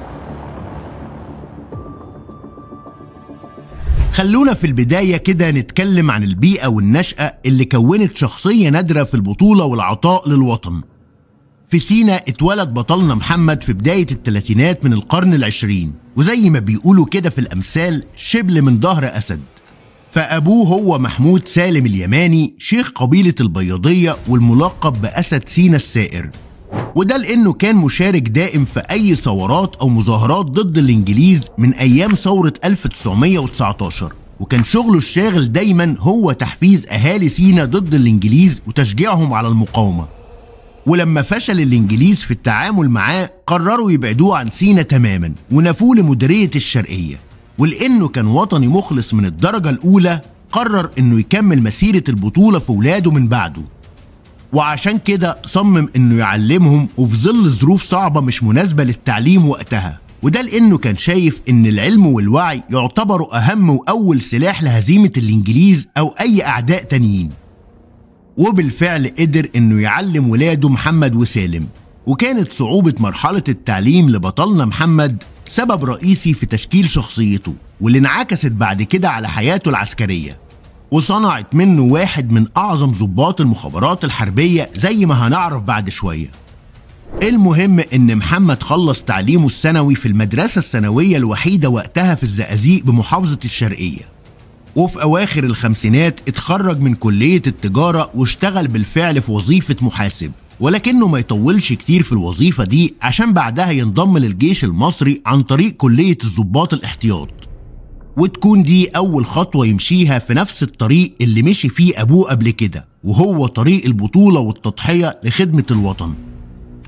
Speaker 1: خلونا في البداية كده نتكلم عن البيئة والنشأة اللي كونت شخصية نادرة في البطولة والعطاء للوطن في سينا اتولد بطلنا محمد في بداية الثلاثينات من القرن العشرين وزي ما بيقولوا كده في الأمثال شبل من ظهر أسد فأبوه هو محمود سالم اليماني شيخ قبيلة البياضية والملقب بأسد سينا السائر وده لأنه كان مشارك دائم في أي ثورات أو مظاهرات ضد الإنجليز من أيام ثورة 1919 وكان شغله الشاغل دايما هو تحفيز أهالي سينا ضد الإنجليز وتشجيعهم على المقاومة ولما فشل الإنجليز في التعامل معاه قرروا يبعدوه عن سينا تماما ونفوه لمديرية الشرقية ولأنه كان وطني مخلص من الدرجة الأولى قرر إنه يكمل مسيرة البطولة في ولاده من بعده وعشان كده صمم انه يعلمهم وفي ظل ظروف صعبة مش مناسبة للتعليم وقتها وده لانه كان شايف ان العلم والوعي يعتبروا اهم واول سلاح لهزيمة الانجليز او اي اعداء تانيين وبالفعل قدر انه يعلم ولاده محمد وسالم وكانت صعوبة مرحلة التعليم لبطلنا محمد سبب رئيسي في تشكيل شخصيته واللي انعكست بعد كده على حياته العسكرية وصنعت منه واحد من أعظم ضباط المخابرات الحربية زي ما هنعرف بعد شوية المهم إن محمد خلص تعليمه الثانوي في المدرسة الثانوية الوحيدة وقتها في الزقازيق بمحافظة الشرقية وفي أواخر الخمسينات اتخرج من كلية التجارة واشتغل بالفعل في وظيفة محاسب ولكنه ما يطولش كتير في الوظيفة دي عشان بعدها ينضم للجيش المصري عن طريق كلية الضباط الاحتياط وتكون دي أول خطوة يمشيها في نفس الطريق اللي مشي فيه أبوه قبل كده وهو طريق البطولة والتضحية لخدمة الوطن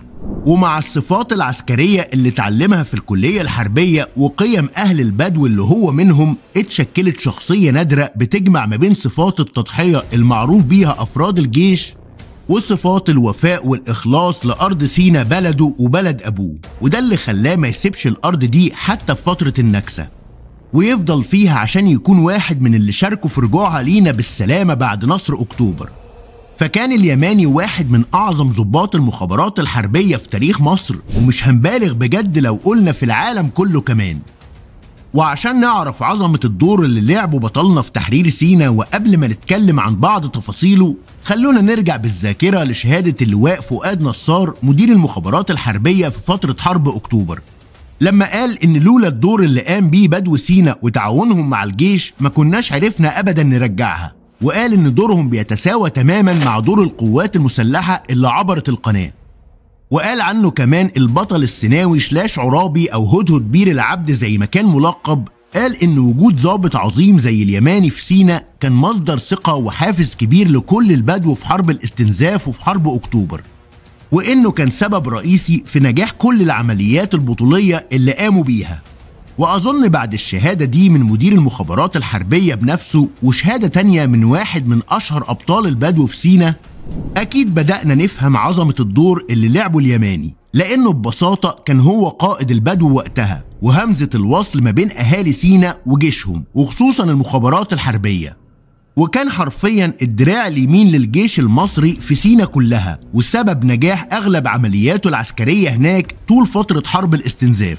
Speaker 1: ومع الصفات العسكرية اللي اتعلمها في الكلية الحربية وقيم أهل البدو اللي هو منهم اتشكلت شخصية نادرة بتجمع ما بين صفات التضحية المعروف بيها أفراد الجيش وصفات الوفاء والإخلاص لأرض سينا بلده وبلد أبوه وده اللي خلاه ما يسيبش الأرض دي حتى في فترة النكسة ويفضل فيها عشان يكون واحد من اللي شاركوا في رجوعها لينا بالسلامة بعد نصر أكتوبر فكان اليماني واحد من أعظم ضباط المخابرات الحربية في تاريخ مصر ومش هنبالغ بجد لو قلنا في العالم كله كمان وعشان نعرف عظمة الدور اللي لعبه بطلنا في تحرير سينا وقبل ما نتكلم عن بعض تفاصيله خلونا نرجع بالذاكرة لشهادة اللواء فؤاد نصار مدير المخابرات الحربية في فترة حرب أكتوبر لما قال إن لولا الدور اللي قام بيه بدو سينا وتعاونهم مع الجيش ما كناش عرفنا أبدا نرجعها وقال إن دورهم بيتساوى تماما مع دور القوات المسلحة اللي عبرت القناة وقال عنه كمان البطل السيناوي شلاش عرابي أو هدهد بير العبد زي ما كان ملقب قال إن وجود ضابط عظيم زي اليماني في سينا كان مصدر ثقة وحافز كبير لكل البدو في حرب الاستنزاف وفي حرب أكتوبر وإنه كان سبب رئيسي في نجاح كل العمليات البطولية اللي قاموا بيها وأظن بعد الشهادة دي من مدير المخابرات الحربية بنفسه وشهادة تانية من واحد من أشهر أبطال البدو في سينا أكيد بدأنا نفهم عظمة الدور اللي لعبه اليماني لأنه ببساطة كان هو قائد البدو وقتها وهمزة الوصل ما بين أهالي سينا وجيشهم وخصوصا المخابرات الحربية وكان حرفيا الدراع اليمين للجيش المصري في سينا كلها وسبب نجاح أغلب عملياته العسكرية هناك طول فترة حرب الاستنزاف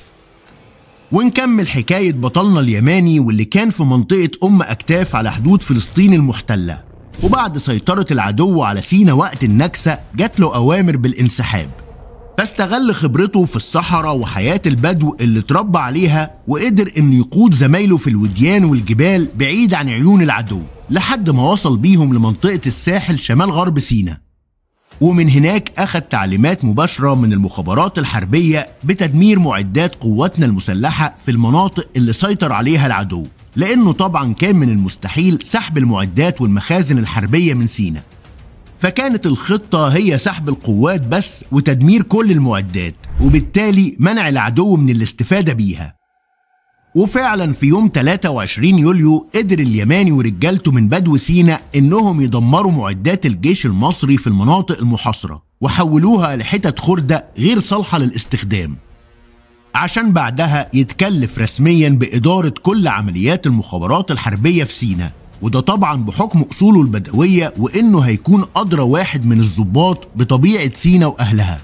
Speaker 1: ونكمل حكاية بطلنا اليماني واللي كان في منطقة أم أكتاف على حدود فلسطين المحتلة وبعد سيطرة العدو على سينا وقت النكسة جات له أوامر بالانسحاب فاستغل خبرته في الصحراء وحياة البدو اللي اتربى عليها وقدر انه يقود زمايله في الوديان والجبال بعيد عن عيون العدو لحد ما وصل بيهم لمنطقة الساحل شمال غرب سينا ومن هناك أخذ تعليمات مباشرة من المخابرات الحربية بتدمير معدات قواتنا المسلحة في المناطق اللي سيطر عليها العدو لأنه طبعا كان من المستحيل سحب المعدات والمخازن الحربية من سينا فكانت الخطة هي سحب القوات بس وتدمير كل المعدات وبالتالي منع العدو من الاستفادة بيها وفعلا في يوم 23 يوليو قدر اليماني ورجالته من بدو سينا انهم يدمروا معدات الجيش المصري في المناطق المحاصرة وحولوها لحتت خردة غير صالحة للاستخدام عشان بعدها يتكلف رسميا بإدارة كل عمليات المخابرات الحربية في سينا وده طبعا بحكم أصوله البدوية وإنه هيكون أدرى واحد من الضباط بطبيعة سينا وأهلها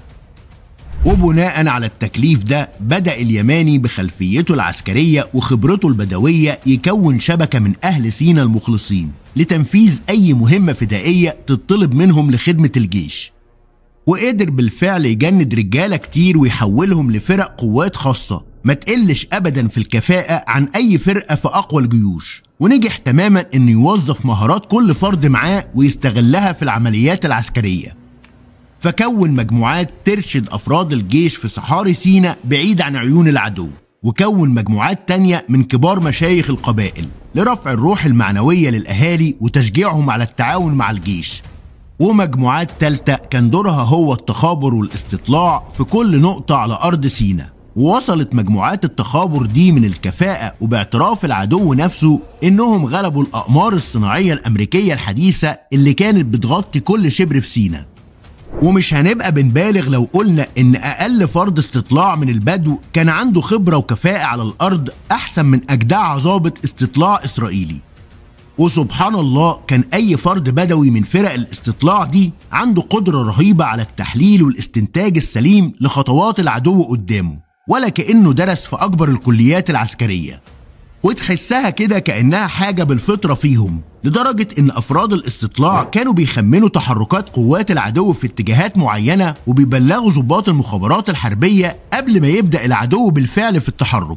Speaker 1: وبناء على التكليف ده بدأ اليماني بخلفيته العسكرية وخبرته البدوية يكون شبكة من أهل سينا المخلصين لتنفيذ أي مهمة فدائية تطلب منهم لخدمة الجيش وقدر بالفعل يجند رجالة كتير ويحولهم لفرق قوات خاصة ما تقلش أبدا في الكفاءة عن أي فرقة في أقوى الجيوش ونجح تماما إنه يوظف مهارات كل فرد معاه ويستغلها في العمليات العسكرية فكون مجموعات ترشد أفراد الجيش في صحاري سينا بعيد عن عيون العدو وكون مجموعات تانية من كبار مشايخ القبائل لرفع الروح المعنوية للأهالي وتشجيعهم على التعاون مع الجيش ومجموعات تالتة كان دورها هو التخابر والاستطلاع في كل نقطة على أرض سينا ووصلت مجموعات التخابر دي من الكفاءة وباعتراف العدو نفسه إنهم غلبوا الأقمار الصناعية الأمريكية الحديثة اللي كانت بتغطي كل شبر في سينا ومش هنبقى بنبالغ لو قلنا ان اقل فرد استطلاع من البدو كان عنده خبره وكفاءه على الارض احسن من اجدع ضابط استطلاع اسرائيلي وسبحان الله كان اي فرد بدوي من فرق الاستطلاع دي عنده قدره رهيبه على التحليل والاستنتاج السليم لخطوات العدو قدامه ولا كانه درس في اكبر الكليات العسكريه وتحسها كده كانها حاجه بالفطره فيهم لدرجة إن أفراد الاستطلاع كانوا بيخمنوا تحركات قوات العدو في اتجاهات معينة وبيبلغوا ضباط المخابرات الحربية قبل ما يبدأ العدو بالفعل في التحرك.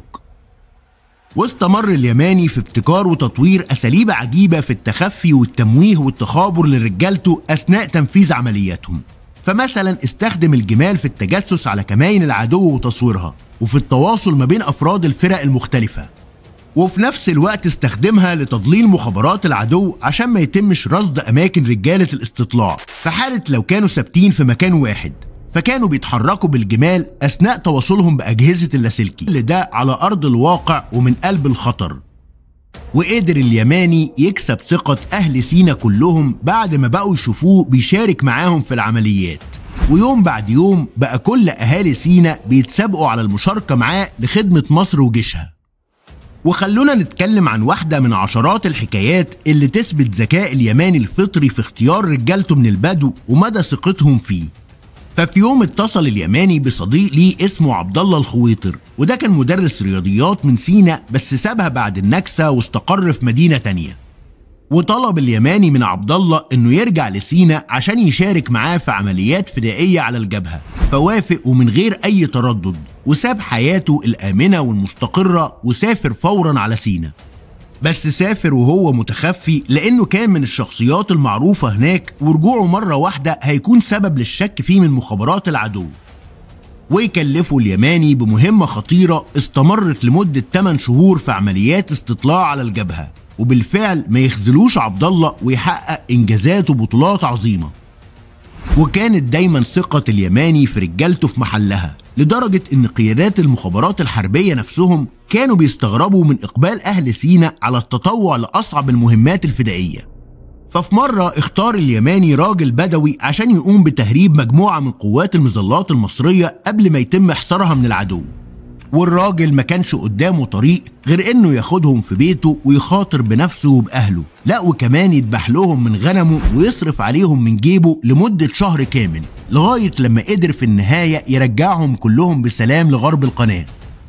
Speaker 1: واستمر اليماني في ابتكار وتطوير أساليب عجيبة في التخفي والتمويه والتخابر لرجالته أثناء تنفيذ عملياتهم. فمثلا استخدم الجمال في التجسس على كمائن العدو وتصويرها وفي التواصل ما بين أفراد الفرق المختلفة وفي نفس الوقت استخدمها لتضليل مخابرات العدو عشان ما يتمش رصد أماكن رجالة الاستطلاع في حالة لو كانوا ثابتين في مكان واحد فكانوا بيتحركوا بالجمال أثناء تواصلهم بأجهزة اللاسلكي اللي ده على أرض الواقع ومن قلب الخطر وقدر اليماني يكسب ثقة أهل سينا كلهم بعد ما بقوا يشوفوه بيشارك معاهم في العمليات ويوم بعد يوم بقى كل أهالي سينا بيتسابقوا على المشاركة معاه لخدمة مصر وجيشها وخلونا نتكلم عن واحدة من عشرات الحكايات اللي تثبت ذكاء اليماني الفطري في اختيار رجالته من البدو ومدى ثقتهم فيه ففي يوم اتصل اليماني بصديق ليه اسمه عبد الله الخويطر وده كان مدرس رياضيات من سينا بس سابها بعد النكسة واستقر في مدينة تانية وطلب اليماني من عبد الله انه يرجع لسينا عشان يشارك معاه في عمليات فدائية على الجبهة فوافق ومن غير اي تردد وساب حياته الآمنة والمستقرة وسافر فورا على سينا بس سافر وهو متخفي لانه كان من الشخصيات المعروفة هناك ورجوعه مرة واحدة هيكون سبب للشك فيه من مخابرات العدو ويكلفوا اليماني بمهمة خطيرة استمرت لمدة 8 شهور في عمليات استطلاع على الجبهة وبالفعل ما يخذلوش عبد الله ويحقق انجازات وبطولات عظيمه وكانت دايما ثقة اليماني في رجالته في محلها لدرجة إن قيادات المخابرات الحربية نفسهم كانوا بيستغربوا من إقبال أهل سينا على التطوع لأصعب المهمات الفدائية ففي مرة اختار اليماني راجل بدوي عشان يقوم بتهريب مجموعة من قوات المظلات المصرية قبل ما يتم حصارها من العدو والراجل ما كانش قدامه طريق غير انه ياخدهم في بيته ويخاطر بنفسه وباهله لا وكمان يذبح لهم من غنمه ويصرف عليهم من جيبه لمدة شهر كامل لغاية لما قدر في النهاية يرجعهم كلهم بسلام لغرب القناة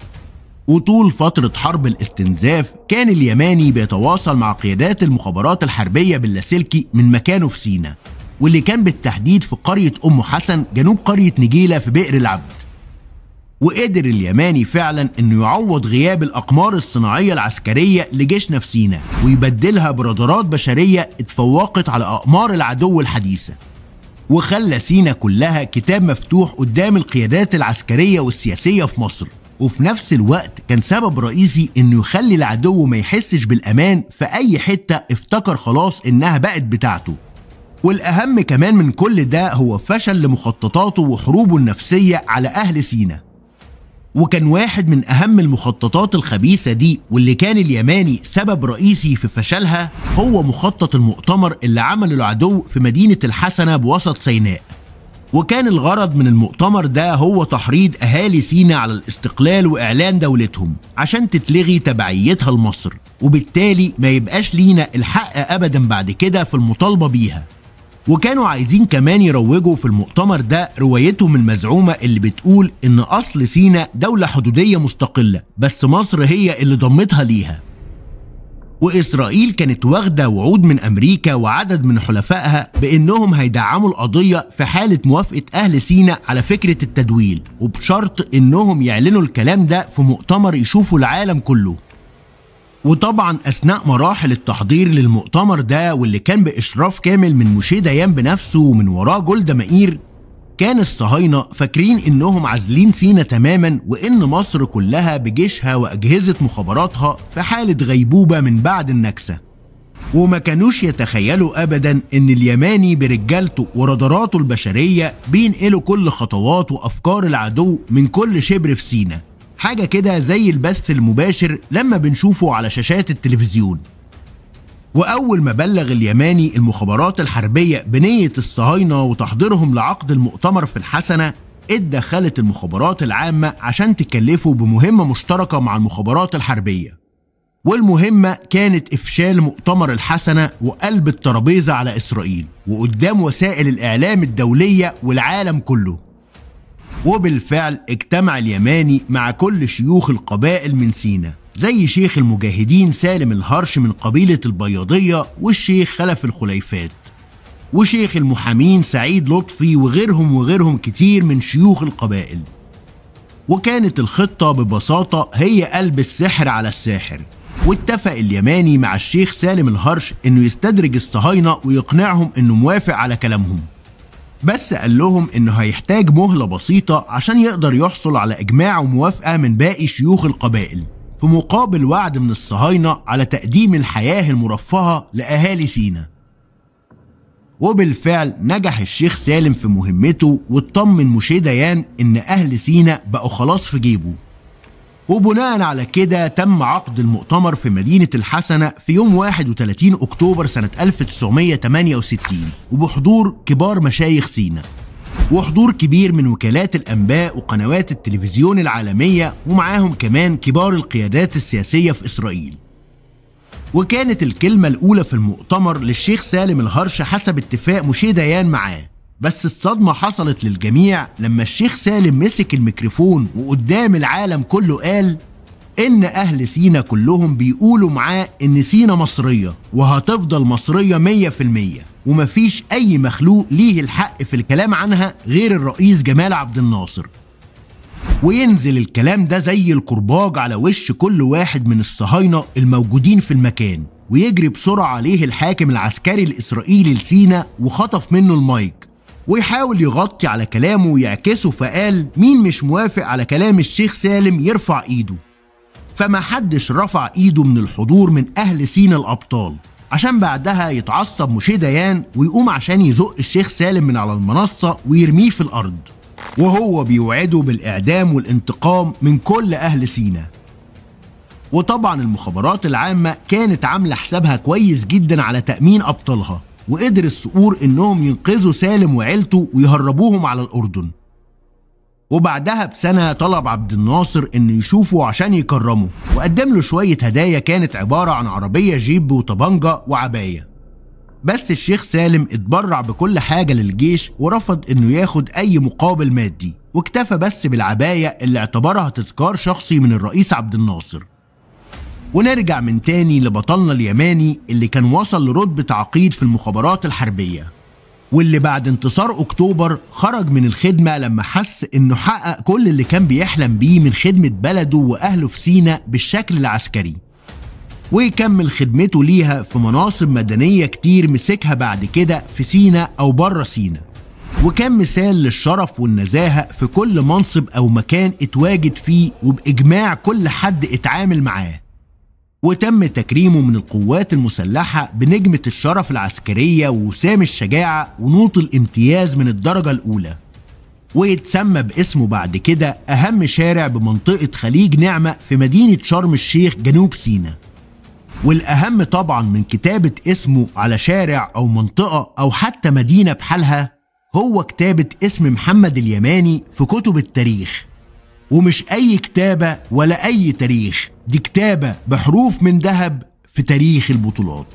Speaker 1: وطول فترة حرب الاستنزاف كان اليماني بيتواصل مع قيادات المخابرات الحربية باللاسلكي من مكانه في سينا واللي كان بالتحديد في قرية أم حسن جنوب قرية نجيلة في بئر العبد وقدر اليماني فعلا انه يعوض غياب الاقمار الصناعيه العسكريه لجيشنا في سينا ويبدلها برادارات بشريه اتفوقت على اقمار العدو الحديثه وخلى سينا كلها كتاب مفتوح قدام القيادات العسكريه والسياسيه في مصر وفي نفس الوقت كان سبب رئيسي انه يخلي العدو ما يحسش بالامان في اي حته افتكر خلاص انها بقت بتاعته والاهم كمان من كل ده هو فشل لمخططاته وحروبه النفسيه على اهل سينا وكان واحد من أهم المخططات الخبيثة دي واللي كان اليماني سبب رئيسي في فشلها هو مخطط المؤتمر اللي عمله العدو في مدينة الحسنة بوسط سيناء وكان الغرض من المؤتمر ده هو تحريض أهالي سينا على الاستقلال وإعلان دولتهم عشان تتلغي تبعيتها لمصر وبالتالي ما يبقاش لينا الحق أبدا بعد كده في المطالبة بيها وكانوا عايزين كمان يروجوا في المؤتمر ده روايتهم المزعومة اللي بتقول إن أصل سينا دولة حدودية مستقلة بس مصر هي اللي ضمتها ليها وإسرائيل كانت واخدة وعود من أمريكا وعدد من حلفائها بإنهم هيدعموا القضية في حالة موافقة أهل سينا على فكرة التدويل وبشرط إنهم يعلنوا الكلام ده في مؤتمر يشوفوا العالم كله وطبعا اثناء مراحل التحضير للمؤتمر ده واللي كان باشراف كامل من موشي ديان بنفسه ومن وراه جولدا مائير كان الصهاينة فاكرين انهم عازلين سينا تماما وان مصر كلها بجيشها واجهزة مخابراتها في حالة غيبوبة من بعد النكسة وما كانوش يتخيلوا ابدا ان اليماني برجالته وراداراته البشرية بينقلوا كل خطوات وافكار العدو من كل شبر في سينا حاجة كده زي البث المباشر لما بنشوفه على شاشات التلفزيون وأول ما بلغ اليماني المخابرات الحربية بنية الصهاينة وتحضيرهم لعقد المؤتمر في الحسنة اتدخلت المخابرات العامة عشان تكلفه بمهمة مشتركة مع المخابرات الحربية والمهمة كانت إفشال مؤتمر الحسنة وقلب الترابيزة على إسرائيل وقدام وسائل الإعلام الدولية والعالم كله وبالفعل اجتمع اليماني مع كل شيوخ القبائل من سينا زي شيخ المجاهدين سالم الهرش من قبيلة البياضية والشيخ خلف الخليفات وشيخ المحامين سعيد لطفي وغيرهم وغيرهم كتير من شيوخ القبائل وكانت الخطة ببساطة هي قلب السحر على الساحر واتفق اليماني مع الشيخ سالم الهرش انه يستدرج الصهاينة ويقنعهم انه موافق على كلامهم بس قال لهم انه هيحتاج مهلة بسيطة عشان يقدر يحصل على اجماع وموافقة من باقي شيوخ القبائل في مقابل وعد من الصهاينة على تقديم الحياة المرفهة لأهالي سينا وبالفعل نجح الشيخ سالم في مهمته واطمن مشي ديان ان اهل سينا بقوا خلاص في جيبه وبناء على كده تم عقد المؤتمر في مدينة الحسنة في يوم 31 أكتوبر سنة 1968 وبحضور كبار مشايخ سينا وحضور كبير من وكالات الأنباء وقنوات التلفزيون العالمية ومعاهم كمان كبار القيادات السياسية في إسرائيل وكانت الكلمة الأولى في المؤتمر للشيخ سالم الهرش حسب اتفاق مشي ديان معاه بس الصدمة حصلت للجميع لما الشيخ سالم مسك الميكروفون وقدام العالم كله قال إن أهل سينا كلهم بيقولوا معاه إن سينا مصرية وهتفضل مصرية مية في المية ومفيش أي مخلوق ليه الحق في الكلام عنها غير الرئيس جمال عبد الناصر وينزل الكلام ده زي الكرباج على وش كل واحد من الصهاينة الموجودين في المكان ويجري بسرعة عليه الحاكم العسكري الإسرائيلي لسينا وخطف منه المايك ويحاول يغطي على كلامه ويعكسه فقال مين مش موافق على كلام الشيخ سالم يرفع ايده فما حدش رفع ايده من الحضور من اهل سينا الابطال عشان بعدها يتعصب مشي ديان ويقوم عشان يزق الشيخ سالم من على المنصة ويرميه في الأرض وهو بيوعده بالإعدام والانتقام من كل أهل سينا وطبعا المخابرات العامة كانت عاملة حسابها كويس جدا على تأمين أبطالها وقدر الصقور إنهم ينقذوا سالم وعيلته ويهربوهم على الأردن وبعدها بسنة طلب عبد الناصر إنه يشوفه عشان يكرمه وقدم له شوية هدايا كانت عبارة عن عربية جيب وطبنجة وعباية بس الشيخ سالم اتبرع بكل حاجة للجيش ورفض إنه ياخد أي مقابل مادي واكتفى بس بالعباية اللي اعتبرها تذكار شخصي من الرئيس عبد الناصر ونرجع من تاني لبطلنا اليماني اللي كان وصل لرتبة عقيد في المخابرات الحربية واللي بعد انتصار اكتوبر خرج من الخدمه لما حس انه حقق كل اللي كان بيحلم بيه من خدمه بلده واهله في سينا بالشكل العسكري ويكمل خدمته ليها في مناصب مدنيه كتير مسكها بعد كده في سينا او بره سينا وكان مثال للشرف والنزاهه في كل منصب او مكان اتواجد فيه وباجماع كل حد اتعامل معاه وتم تكريمه من القوات المسلحة بنجمة الشرف العسكرية ووسام الشجاعة ونوط الامتياز من الدرجة الأولى ويتسمى باسمه بعد كده أهم شارع بمنطقة خليج نعمة في مدينة شرم الشيخ جنوب سيناء والأهم طبعا من كتابة اسمه على شارع أو منطقة أو حتى مدينة بحالها هو كتابة اسم محمد اليماني في كتب التاريخ ومش أي كتابة ولا أي تاريخ دي كتابة بحروف من ذهب في تاريخ البطولات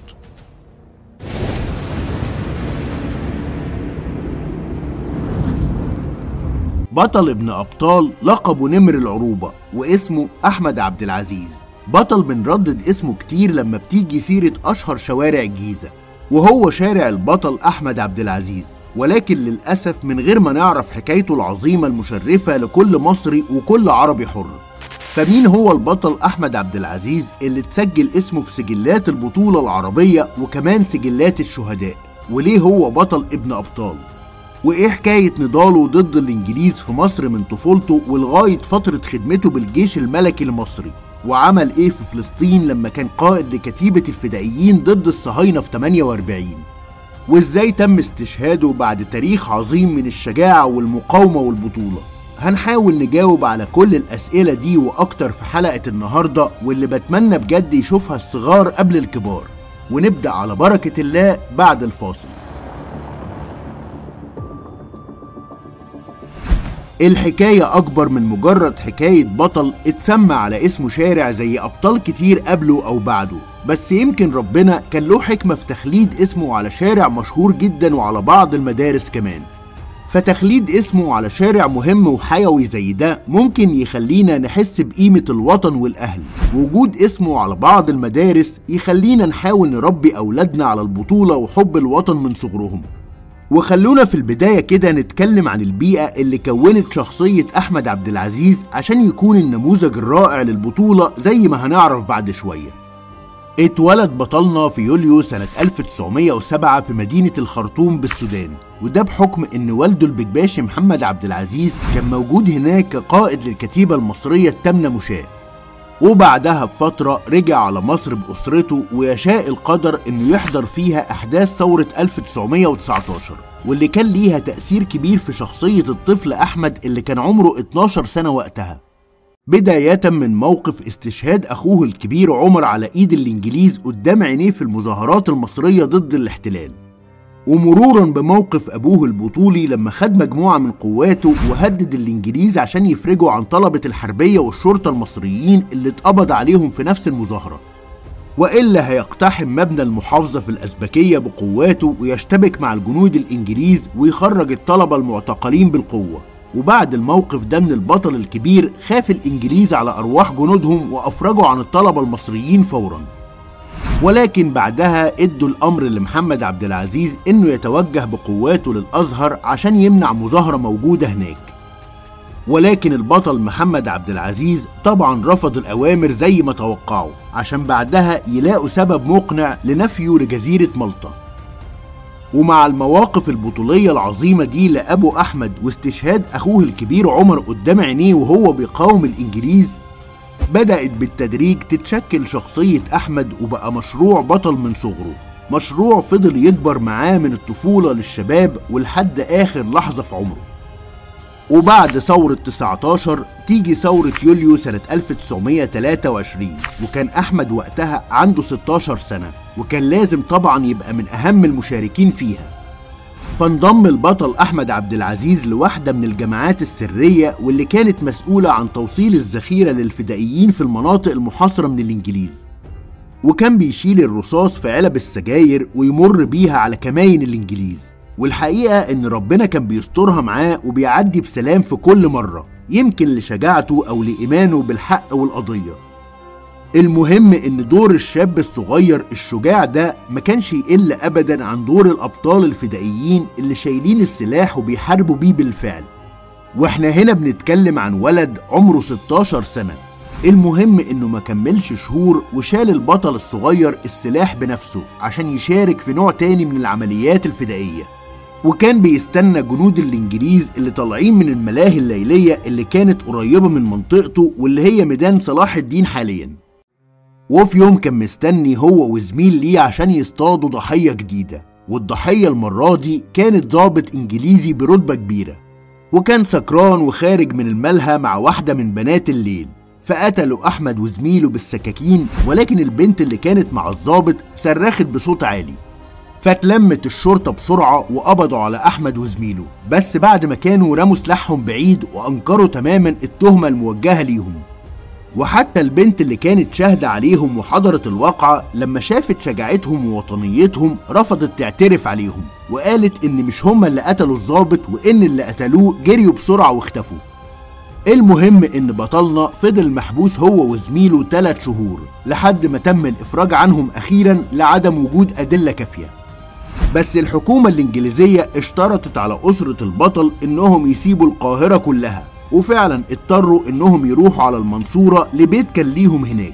Speaker 1: بطل ابن أبطال لقبه نمر العروبة واسمه أحمد عبد العزيز بطل بنردد اسمه كتير لما بتيجي سيرة أشهر شوارع الجيزة وهو شارع البطل أحمد عبد العزيز ولكن للأسف من غير ما نعرف حكايته العظيمة المشرفة لكل مصري وكل عربي حر فمين هو البطل أحمد عبد العزيز اللي اتسجل اسمه في سجلات البطولة العربية وكمان سجلات الشهداء وليه هو بطل ابن أبطال وإيه حكاية نضاله ضد الإنجليز في مصر من طفولته ولغاية فترة خدمته بالجيش الملكي المصري وعمل إيه في فلسطين لما كان قائد لكتيبة الفدائيين ضد الصهاينة في 48 وإزاي تم استشهاده بعد تاريخ عظيم من الشجاعة والمقاومة والبطولة هنحاول نجاوب على كل الأسئلة دي وأكتر في حلقة النهاردة واللي بتمنى بجد يشوفها الصغار قبل الكبار ونبدأ على بركة الله بعد الفاصل الحكاية أكبر من مجرد حكاية بطل اتسمى على اسمه شارع زي أبطال كتير قبله أو بعده بس يمكن ربنا كان له حكمة في تخليد اسمه على شارع مشهور جدا وعلى بعض المدارس كمان فتخليد اسمه على شارع مهم وحيوي زي ده ممكن يخلينا نحس بقيمة الوطن والأهل وجود اسمه على بعض المدارس يخلينا نحاول نربي أولادنا على البطولة وحب الوطن من صغرهم وخلونا في البداية كده نتكلم عن البيئة اللي كونت شخصية أحمد عبد العزيز عشان يكون النموذج الرائع للبطولة زي ما هنعرف بعد شوية اتولد بطلنا في يوليو سنة 1907 في مدينة الخرطوم بالسودان وده بحكم ان والده البكباشي محمد عبد العزيز كان موجود هناك كقائد للكتيبة المصرية التامنة مشاة وبعدها بفترة رجع على مصر بأسرته ويشاء القدر إنه يحضر فيها أحداث ثورة 1919 واللي كان ليها تأثير كبير في شخصية الطفل أحمد اللي كان عمره 12 سنة وقتها بداية من موقف استشهاد أخوه الكبير عمر على إيد الإنجليز قدام عينيه في المظاهرات المصرية ضد الاحتلال ومرورا بموقف أبوه البطولي لما خد مجموعة من قواته وهدد الإنجليز عشان يفرجوا عن طلبة الحربية والشرطة المصريين اللي اتقبض عليهم في نفس المظاهرة وإلا هيقتحم مبنى المحافظة في الأزبكية بقواته ويشتبك مع الجنود الإنجليز ويخرج الطلبة المعتقلين بالقوة وبعد الموقف ده من البطل الكبير خاف الإنجليز على أرواح جنودهم وأفرجوا عن الطلبة المصريين فوراً ولكن بعدها ادوا الامر لمحمد عبد العزيز انه يتوجه بقواته للازهر عشان يمنع مظاهره موجوده هناك ولكن البطل محمد عبد العزيز طبعا رفض الاوامر زي ما توقعوا عشان بعدها يلاقوا سبب مقنع لنفيه لجزيره مالطا ومع المواقف البطولية العظيمة دي لأبو أحمد واستشهاد أخوه الكبير عمر قدام عينيه وهو بيقاوم الإنجليز بدأت بالتدريج تتشكل شخصية أحمد وبقى مشروع بطل من صغره مشروع فضل يكبر معاه من الطفولة للشباب ولحد آخر لحظة في عمره وبعد ثورة 19 تيجي ثورة يوليو سنة 1923 وكان أحمد وقتها عنده 16 سنة وكان لازم طبعا يبقى من أهم المشاركين فيها فانضم البطل أحمد عبد العزيز لواحدة من الجماعات السرية واللي كانت مسؤولة عن توصيل الذخيرة للفدائيين في المناطق المحاصرة من الإنجليز وكان بيشيل الرصاص في علب السجاير ويمر بيها على كماين الإنجليز والحقيقة إن ربنا كان بيسترها معاه وبيعدي بسلام في كل مرة يمكن لشجاعته أو لإيمانه بالحق والقضية المهم ان دور الشاب الصغير الشجاع ده ما كانش يقل ابدا عن دور الابطال الفدائيين اللي شايلين السلاح وبيحاربوا بيه بالفعل واحنا هنا بنتكلم عن ولد عمره 16 سنة المهم انه ما كملش شهور وشال البطل الصغير السلاح بنفسه عشان يشارك في نوع تاني من العمليات الفدائية وكان بيستنى جنود الانجليز اللي طالعين من الملاهي الليلية اللي كانت قريبة من منطقته واللي هي ميدان صلاح الدين حاليا وفي يوم كان مستني هو وزميل ليه عشان يصطادوا ضحية جديدة والضحية المرة دي كانت ضابط إنجليزي برتبة كبيرة وكان سكران وخارج من الملهى مع واحدة من بنات الليل فقتلوا أحمد وزميله بالسكاكين ولكن البنت اللي كانت مع الضابط صرخت بصوت عالي فاتلمت الشرطة بسرعة وقبضوا على أحمد وزميله بس بعد ما كانوا رموا سلاحهم بعيد وأنكروا تماما التهمة الموجهة ليهم وحتى البنت اللي كانت شاهدة عليهم وحضرت الواقعة لما شافت شجاعتهم ووطنيتهم رفضت تعترف عليهم وقالت إن مش هما اللي قتلوا الضابط وإن اللي قتلوه جريوا بسرعة واختفوا المهم إن بطلنا فضل محبوس هو وزميله ثلاث شهور لحد ما تم الإفراج عنهم أخيرا لعدم وجود أدلة كافية بس الحكومة الإنجليزية اشترطت على أسرة البطل إنهم يسيبوا القاهرة كلها وفعلا اضطروا انهم يروحوا على المنصورة لبيت كان ليهم هناك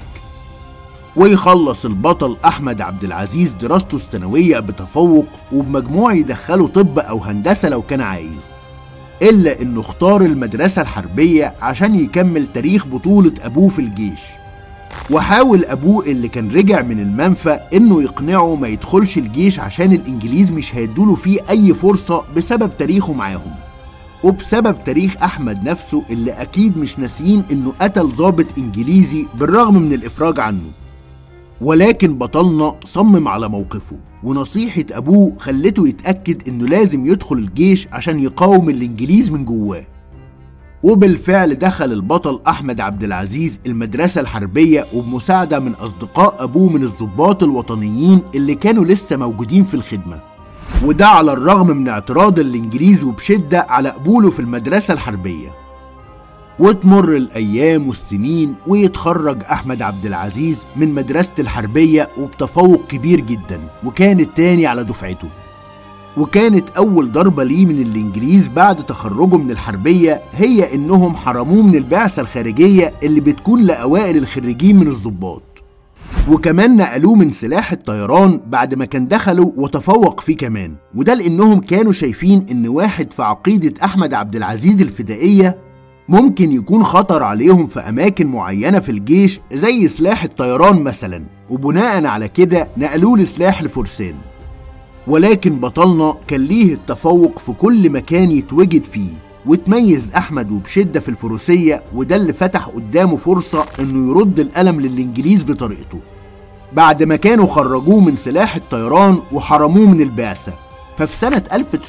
Speaker 1: ويخلص البطل احمد عبد العزيز دراسته الثانوية بتفوق وبمجموع يدخله طب او هندسة لو كان عايز الا انه اختار المدرسة الحربية عشان يكمل تاريخ بطولة ابوه في الجيش وحاول ابوه اللي كان رجع من المنفى انه يقنعه ما يدخلش الجيش عشان الانجليز مش هيدوله فيه اي فرصة بسبب تاريخه معاهم وبسبب تاريخ احمد نفسه اللي اكيد مش ناسيين انه قتل ضابط انجليزي بالرغم من الافراج عنه ولكن بطلنا صمم على موقفه ونصيحة أبوه خلته يتأكد إنه لازم يدخل الجيش عشان يقاوم الإنجليز من جواه وبالفعل دخل البطل أحمد عبد العزيز المدرسة الحربية وبمساعدة من أصدقاء أبوه من الضباط الوطنيين اللي كانوا لسه موجودين في الخدمة وده على الرغم من اعتراض الإنجليز وبشدة على قبوله في المدرسة الحربية وتمر الأيام والسنين ويتخرج أحمد عبد العزيز من مدرسة الحربية وبتفوق كبير جدا وكان التاني على دفعته وكانت أول ضربة ليه من الإنجليز بعد تخرجه من الحربية هي إنهم حرموه من البعثة الخارجية اللي بتكون لأوائل الخريجين من الضباط وكمان نقلوه من سلاح الطيران بعد ما كان دخلوا وتفوق فيه كمان وده لأنهم كانوا شايفين إن واحد في عقيدة أحمد عبد العزيز الفدائية ممكن يكون خطر عليهم في أماكن معينة في الجيش زي سلاح الطيران مثلا وبناء على كده نقلوه لسلاح الفرسان ولكن بطلنا كان ليه التفوق في كل مكان يتوجد فيه وتميز أحمد وبشدة في الفروسية وده اللي فتح قدامه فرصة إنه يرد القلم للإنجليز بطريقته بعد ما كانوا خرجوه من سلاح الطيران وحرموه من البعثة ففي سنة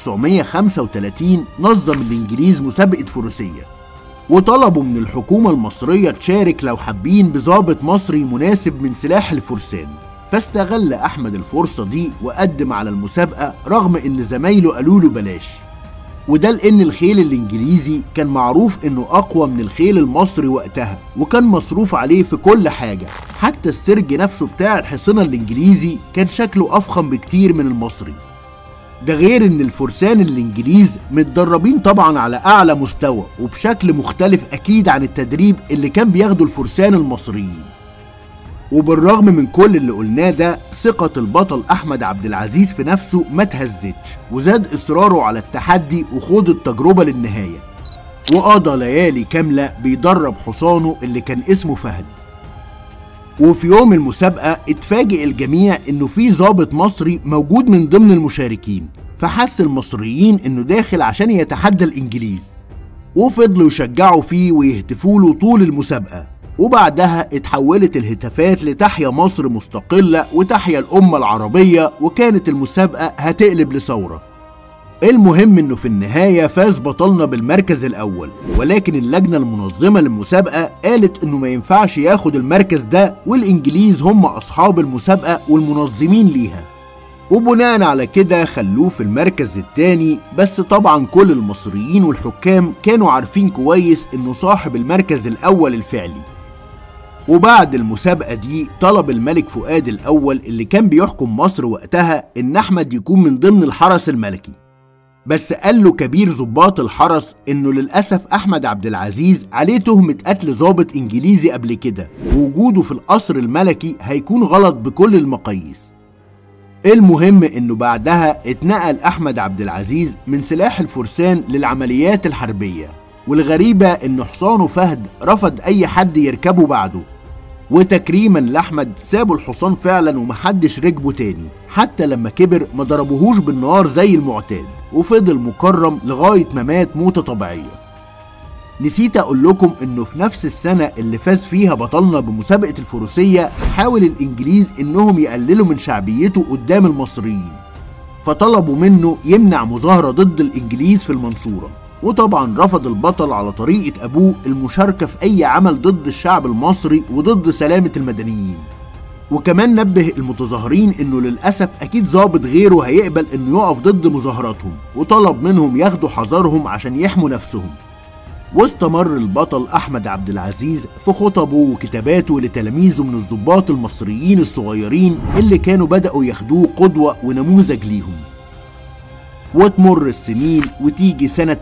Speaker 1: 1935 نظم الإنجليز مسابقة فروسية وطلبوا من الحكومة المصرية تشارك لو حابين بضابط مصري مناسب من سلاح الفرسان فاستغل أحمد الفرصة دي وقدم على المسابقة رغم إن زمايله قالوا له بلاش وده لأن الخيل الإنجليزي كان معروف إنه أقوى من الخيل المصري وقتها وكان مصروف عليه في كل حاجة حتى السرج نفسه بتاع الحصنة الإنجليزي كان شكله أفخم بكتير من المصري ده غير ان الفرسان الانجليز متدربين طبعا على اعلى مستوى وبشكل مختلف اكيد عن التدريب اللي كان بياخده الفرسان المصريين وبالرغم من كل اللي قلناه ده ثقة البطل أحمد عبد العزيز في نفسه ما تهزتش وزاد إصراره على التحدي وخوض التجربة للنهاية وقضى ليالي كاملة بيدرب حصانه اللي كان اسمه فهد وفي يوم المسابقة اتفاجئ الجميع انه في ضابط مصري موجود من ضمن المشاركين فحس المصريين انه داخل عشان يتحدى الانجليز وفضلوا يشجعوا فيه ويهتفوا له طول المسابقة وبعدها اتحولت الهتافات لتحيا مصر مستقلة وتحيا الأمة العربية وكانت المسابقة هتقلب لثورة المهم انه في النهاية فاز بطلنا بالمركز الاول ولكن اللجنة المنظمة للمسابقة قالت انه ما ينفعش ياخد المركز ده والانجليز هم اصحاب المسابقة والمنظمين ليها وبناء على كده خلوه في المركز التاني بس طبعا كل المصريين والحكام كانوا عارفين كويس انه صاحب المركز الاول الفعلي وبعد المسابقة دي طلب الملك فؤاد الأول اللي كان بيحكم مصر وقتها إن أحمد يكون من ضمن الحرس الملكي بس قال له كبير ضباط الحرس انه للاسف احمد عبد العزيز عليه تهمه قتل ضابط انجليزي قبل كده ووجوده في القصر الملكي هيكون غلط بكل المقاييس المهم انه بعدها اتنقل احمد عبد العزيز من سلاح الفرسان للعمليات الحربيه والغريبه ان حصانه فهد رفض اي حد يركبه بعده وتكريما لاحمد سابوا الحصان فعلا ومحدش ركبه تاني حتى لما كبر ما ضربوهوش بالنار زي المعتاد وفضل مكرم لغايه ما مات موته طبيعيه نسيت اقول لكم انه في نفس السنه اللي فاز فيها بطلنا بمسابقه الفروسيه حاول الانجليز انهم يقللوا من شعبيته قدام المصريين فطلبوا منه يمنع مظاهره ضد الانجليز في المنصوره وطبعا رفض البطل على طريقة أبوه المشاركة في أي عمل ضد الشعب المصري وضد سلامة المدنيين وكمان نبه المتظاهرين انه للاسف اكيد ظابط غيره هيقبل انه يقف ضد مظاهراتهم وطلب منهم ياخدوا حذرهم عشان يحموا نفسهم واستمر البطل احمد عبد العزيز في خطبه وكتاباته لتلاميذه من الضباط المصريين الصغيرين اللي كانوا بداوا ياخدوه قدوه ونموذج ليهم وتمر السنين وتيجي سنة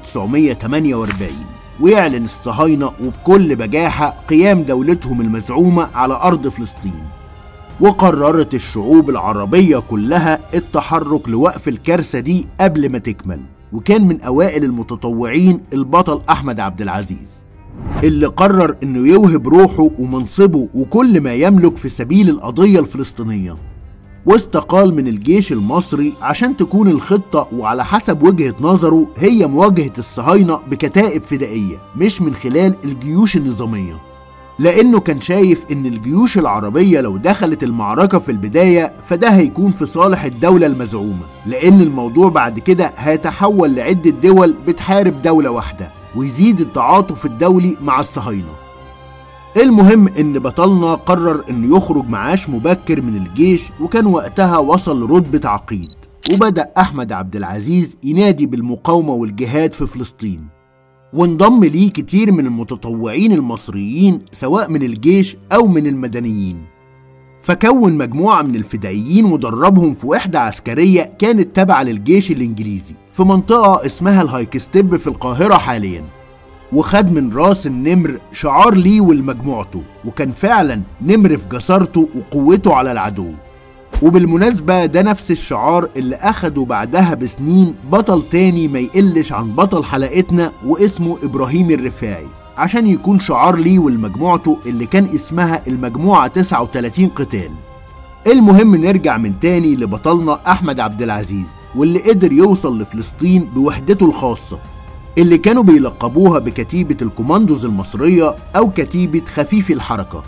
Speaker 1: 1948 ويعلن الصهاينة وبكل بجاحة قيام دولتهم المزعومة على أرض فلسطين وقررت الشعوب العربية كلها التحرك لوقف الكارثة دي قبل ما تكمل وكان من أوائل المتطوعين البطل أحمد عبد العزيز اللي قرر انه يوهب روحه ومنصبه وكل ما يملك في سبيل القضية الفلسطينية واستقال من الجيش المصري عشان تكون الخطة وعلى حسب وجهة نظره هي مواجهة الصهاينة بكتائب فدائية مش من خلال الجيوش النظامية لأنه كان شايف إن الجيوش العربية لو دخلت المعركة في البداية فده هيكون في صالح الدولة المزعومة لأن الموضوع بعد كده هيتحول لعدة دول بتحارب دولة واحدة ويزيد التعاطف الدولي مع الصهاينة المهم ان بطلنا قرر انه يخرج معاش مبكر من الجيش وكان وقتها وصل لرتبة عقيد وبدأ أحمد عبد العزيز ينادي بالمقاومة والجهاد في فلسطين وانضم ليه كتير من المتطوعين المصريين سواء من الجيش أو من المدنيين فكون مجموعة من الفدائيين ودربهم في وحدة عسكرية كانت تابعة للجيش الإنجليزي في منطقة اسمها الهايكستيب في القاهرة حالياً وخد من راس النمر شعار ليه ولمجموعته وكان فعلا نمر في جسارته وقوته على العدو وبالمناسبة ده نفس الشعار اللي أخده بعدها بسنين بطل تاني ما يقلش عن بطل حلقتنا واسمه إبراهيم الرفاعي عشان يكون شعار ليه ولمجموعته اللي كان اسمها المجموعة 39 قتال المهم نرجع من تاني لبطلنا أحمد عبد العزيز واللي قدر يوصل لفلسطين بوحدته الخاصة اللي كانوا بيلقبوها بكتيبة الكوماندوز المصرية أو كتيبة خفيف الحركة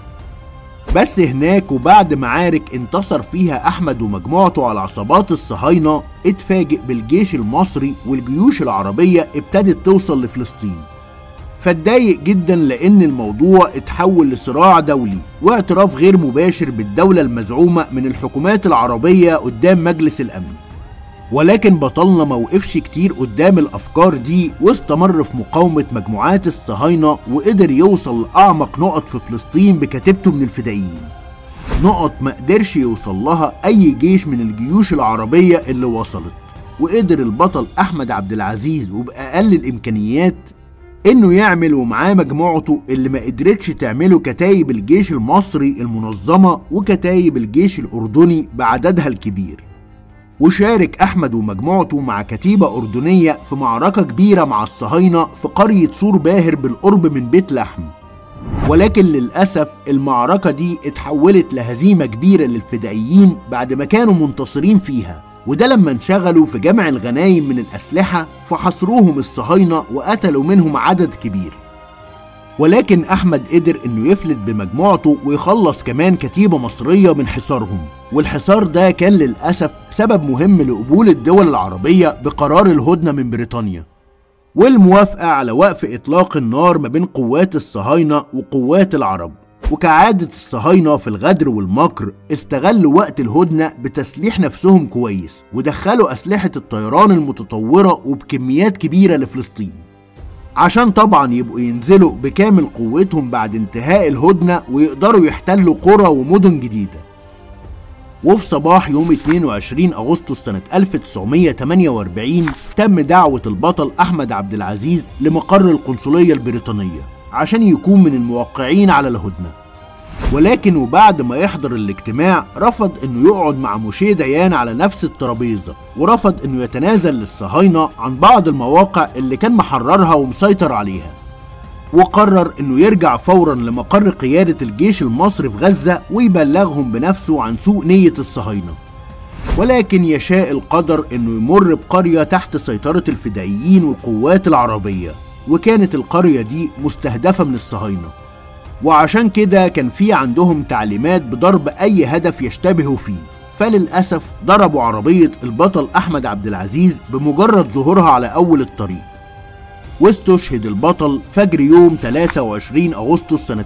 Speaker 1: بس هناك وبعد معارك انتصر فيها أحمد ومجموعته على عصابات الصهاينة اتفاجئ بالجيش المصري والجيوش العربية ابتدت توصل لفلسطين فاتضايق جدا لأن الموضوع اتحول لصراع دولي واعتراف غير مباشر بالدولة المزعومة من الحكومات العربية قدام مجلس الأمن ولكن بطلنا موقفش كتير قدام الأفكار دي واستمر في مقاومة مجموعات الصهاينة وقدر يوصل لأعمق نقط في فلسطين بكتيبته من الفدائيين نقط ما قدرش يوصل لها أي جيش من الجيوش العربية اللي وصلت وقدر البطل أحمد عبد العزيز وبأقل الإمكانيات إنه يعمل ومعاه مجموعته اللي ما قدرتش تعمله كتايب الجيش المصري المنظمة وكتايب الجيش الأردني بعددها الكبير وشارك أحمد ومجموعته مع كتيبة أردنية في معركة كبيرة مع الصهاينة في قرية سور باهر بالقرب من بيت لحم ولكن للأسف المعركة دي اتحولت لهزيمة كبيرة للفدائيين بعد ما كانوا منتصرين فيها وده لما انشغلوا في جمع الغنايم من الأسلحة فحصروهم الصهاينة وقتلوا منهم عدد كبير ولكن أحمد قدر إنه يفلت بمجموعته ويخلص كمان كتيبة مصرية من حصارهم والحصار ده كان للأسف سبب مهم لقبول الدول العربية بقرار الهدنة من بريطانيا والموافقة على وقف إطلاق النار ما بين قوات الصهاينة وقوات العرب وكعادة الصهاينة في الغدر والمكر استغلوا وقت الهدنة بتسليح نفسهم كويس ودخلوا أسلحة الطيران المتطورة وبكميات كبيرة لفلسطين عشان طبعا يبقوا ينزلوا بكامل قوتهم بعد انتهاء الهدنة ويقدروا يحتلوا قرى ومدن جديدة وفي صباح يوم 22 أغسطس سنة 1948 تم دعوة البطل أحمد عبد العزيز لمقر القنصلية البريطانية عشان يكون من الموقعين على الهدنة ولكن وبعد ما يحضر الاجتماع رفض انه يقعد مع موشي ديان على نفس الترابيزة ورفض انه يتنازل للصهاينة عن بعض المواقع اللي كان محررها ومسيطر عليها وقرر انه يرجع فورا لمقر قيادة الجيش المصري في غزة ويبلغهم بنفسه عن سوء نية الصهاينة ولكن يشاء القدر انه يمر بقرية تحت سيطرة الفدائيين والقوات العربية وكانت القرية دي مستهدفة من الصهاينة وعشان كده كان في عندهم تعليمات بضرب أي هدف يشتبهوا فيه فللأسف ضربوا عربية البطل أحمد عبد العزيز بمجرد ظهورها على أول الطريق واستشهد البطل فجر يوم 23 أغسطس سنة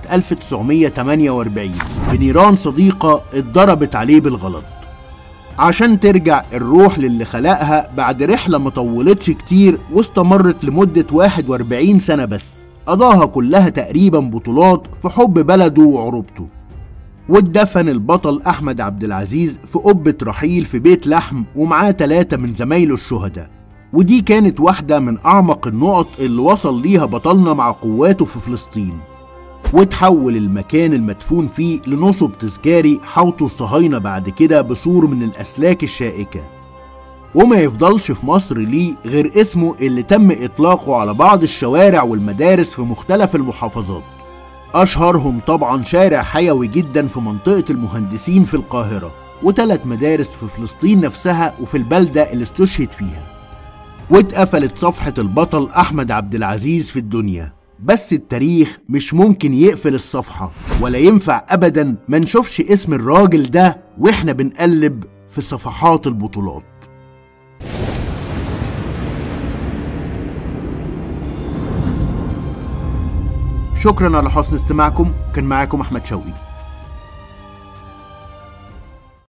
Speaker 1: 1948 بنيران صديقة اتضربت عليه بالغلط عشان ترجع الروح للي خلقها بعد رحلة مطولتش كتير واستمرت لمدة 41 سنة بس قضاها كلها تقريبا بطولات في حب بلده وعروبته واتدفن البطل أحمد عبد العزيز في قبة رحيل في بيت لحم ومعاه ثلاثة من زمايله الشهداء ودي كانت واحدة من أعمق النقط اللي وصل ليها بطلنا مع قواته في فلسطين وتحول المكان المدفون فيه لنصب تذكاري حوطه الصهاينة بعد كده بسور من الأسلاك الشائكة وما يفضلش في مصر ليه غير اسمه اللي تم إطلاقه على بعض الشوارع والمدارس في مختلف المحافظات أشهرهم طبعا شارع حيوي جدا في منطقة المهندسين في القاهرة وثلاث مدارس في فلسطين نفسها وفي البلدة اللي استشهد فيها واتقفلت صفحة البطل أحمد عبد العزيز في الدنيا بس التاريخ مش ممكن يقفل الصفحة ولا ينفع أبدا ما نشوفش اسم الراجل ده وإحنا بنقلب في صفحات البطولات شكرا على حسن استماعكم كان معاكم أحمد شوقي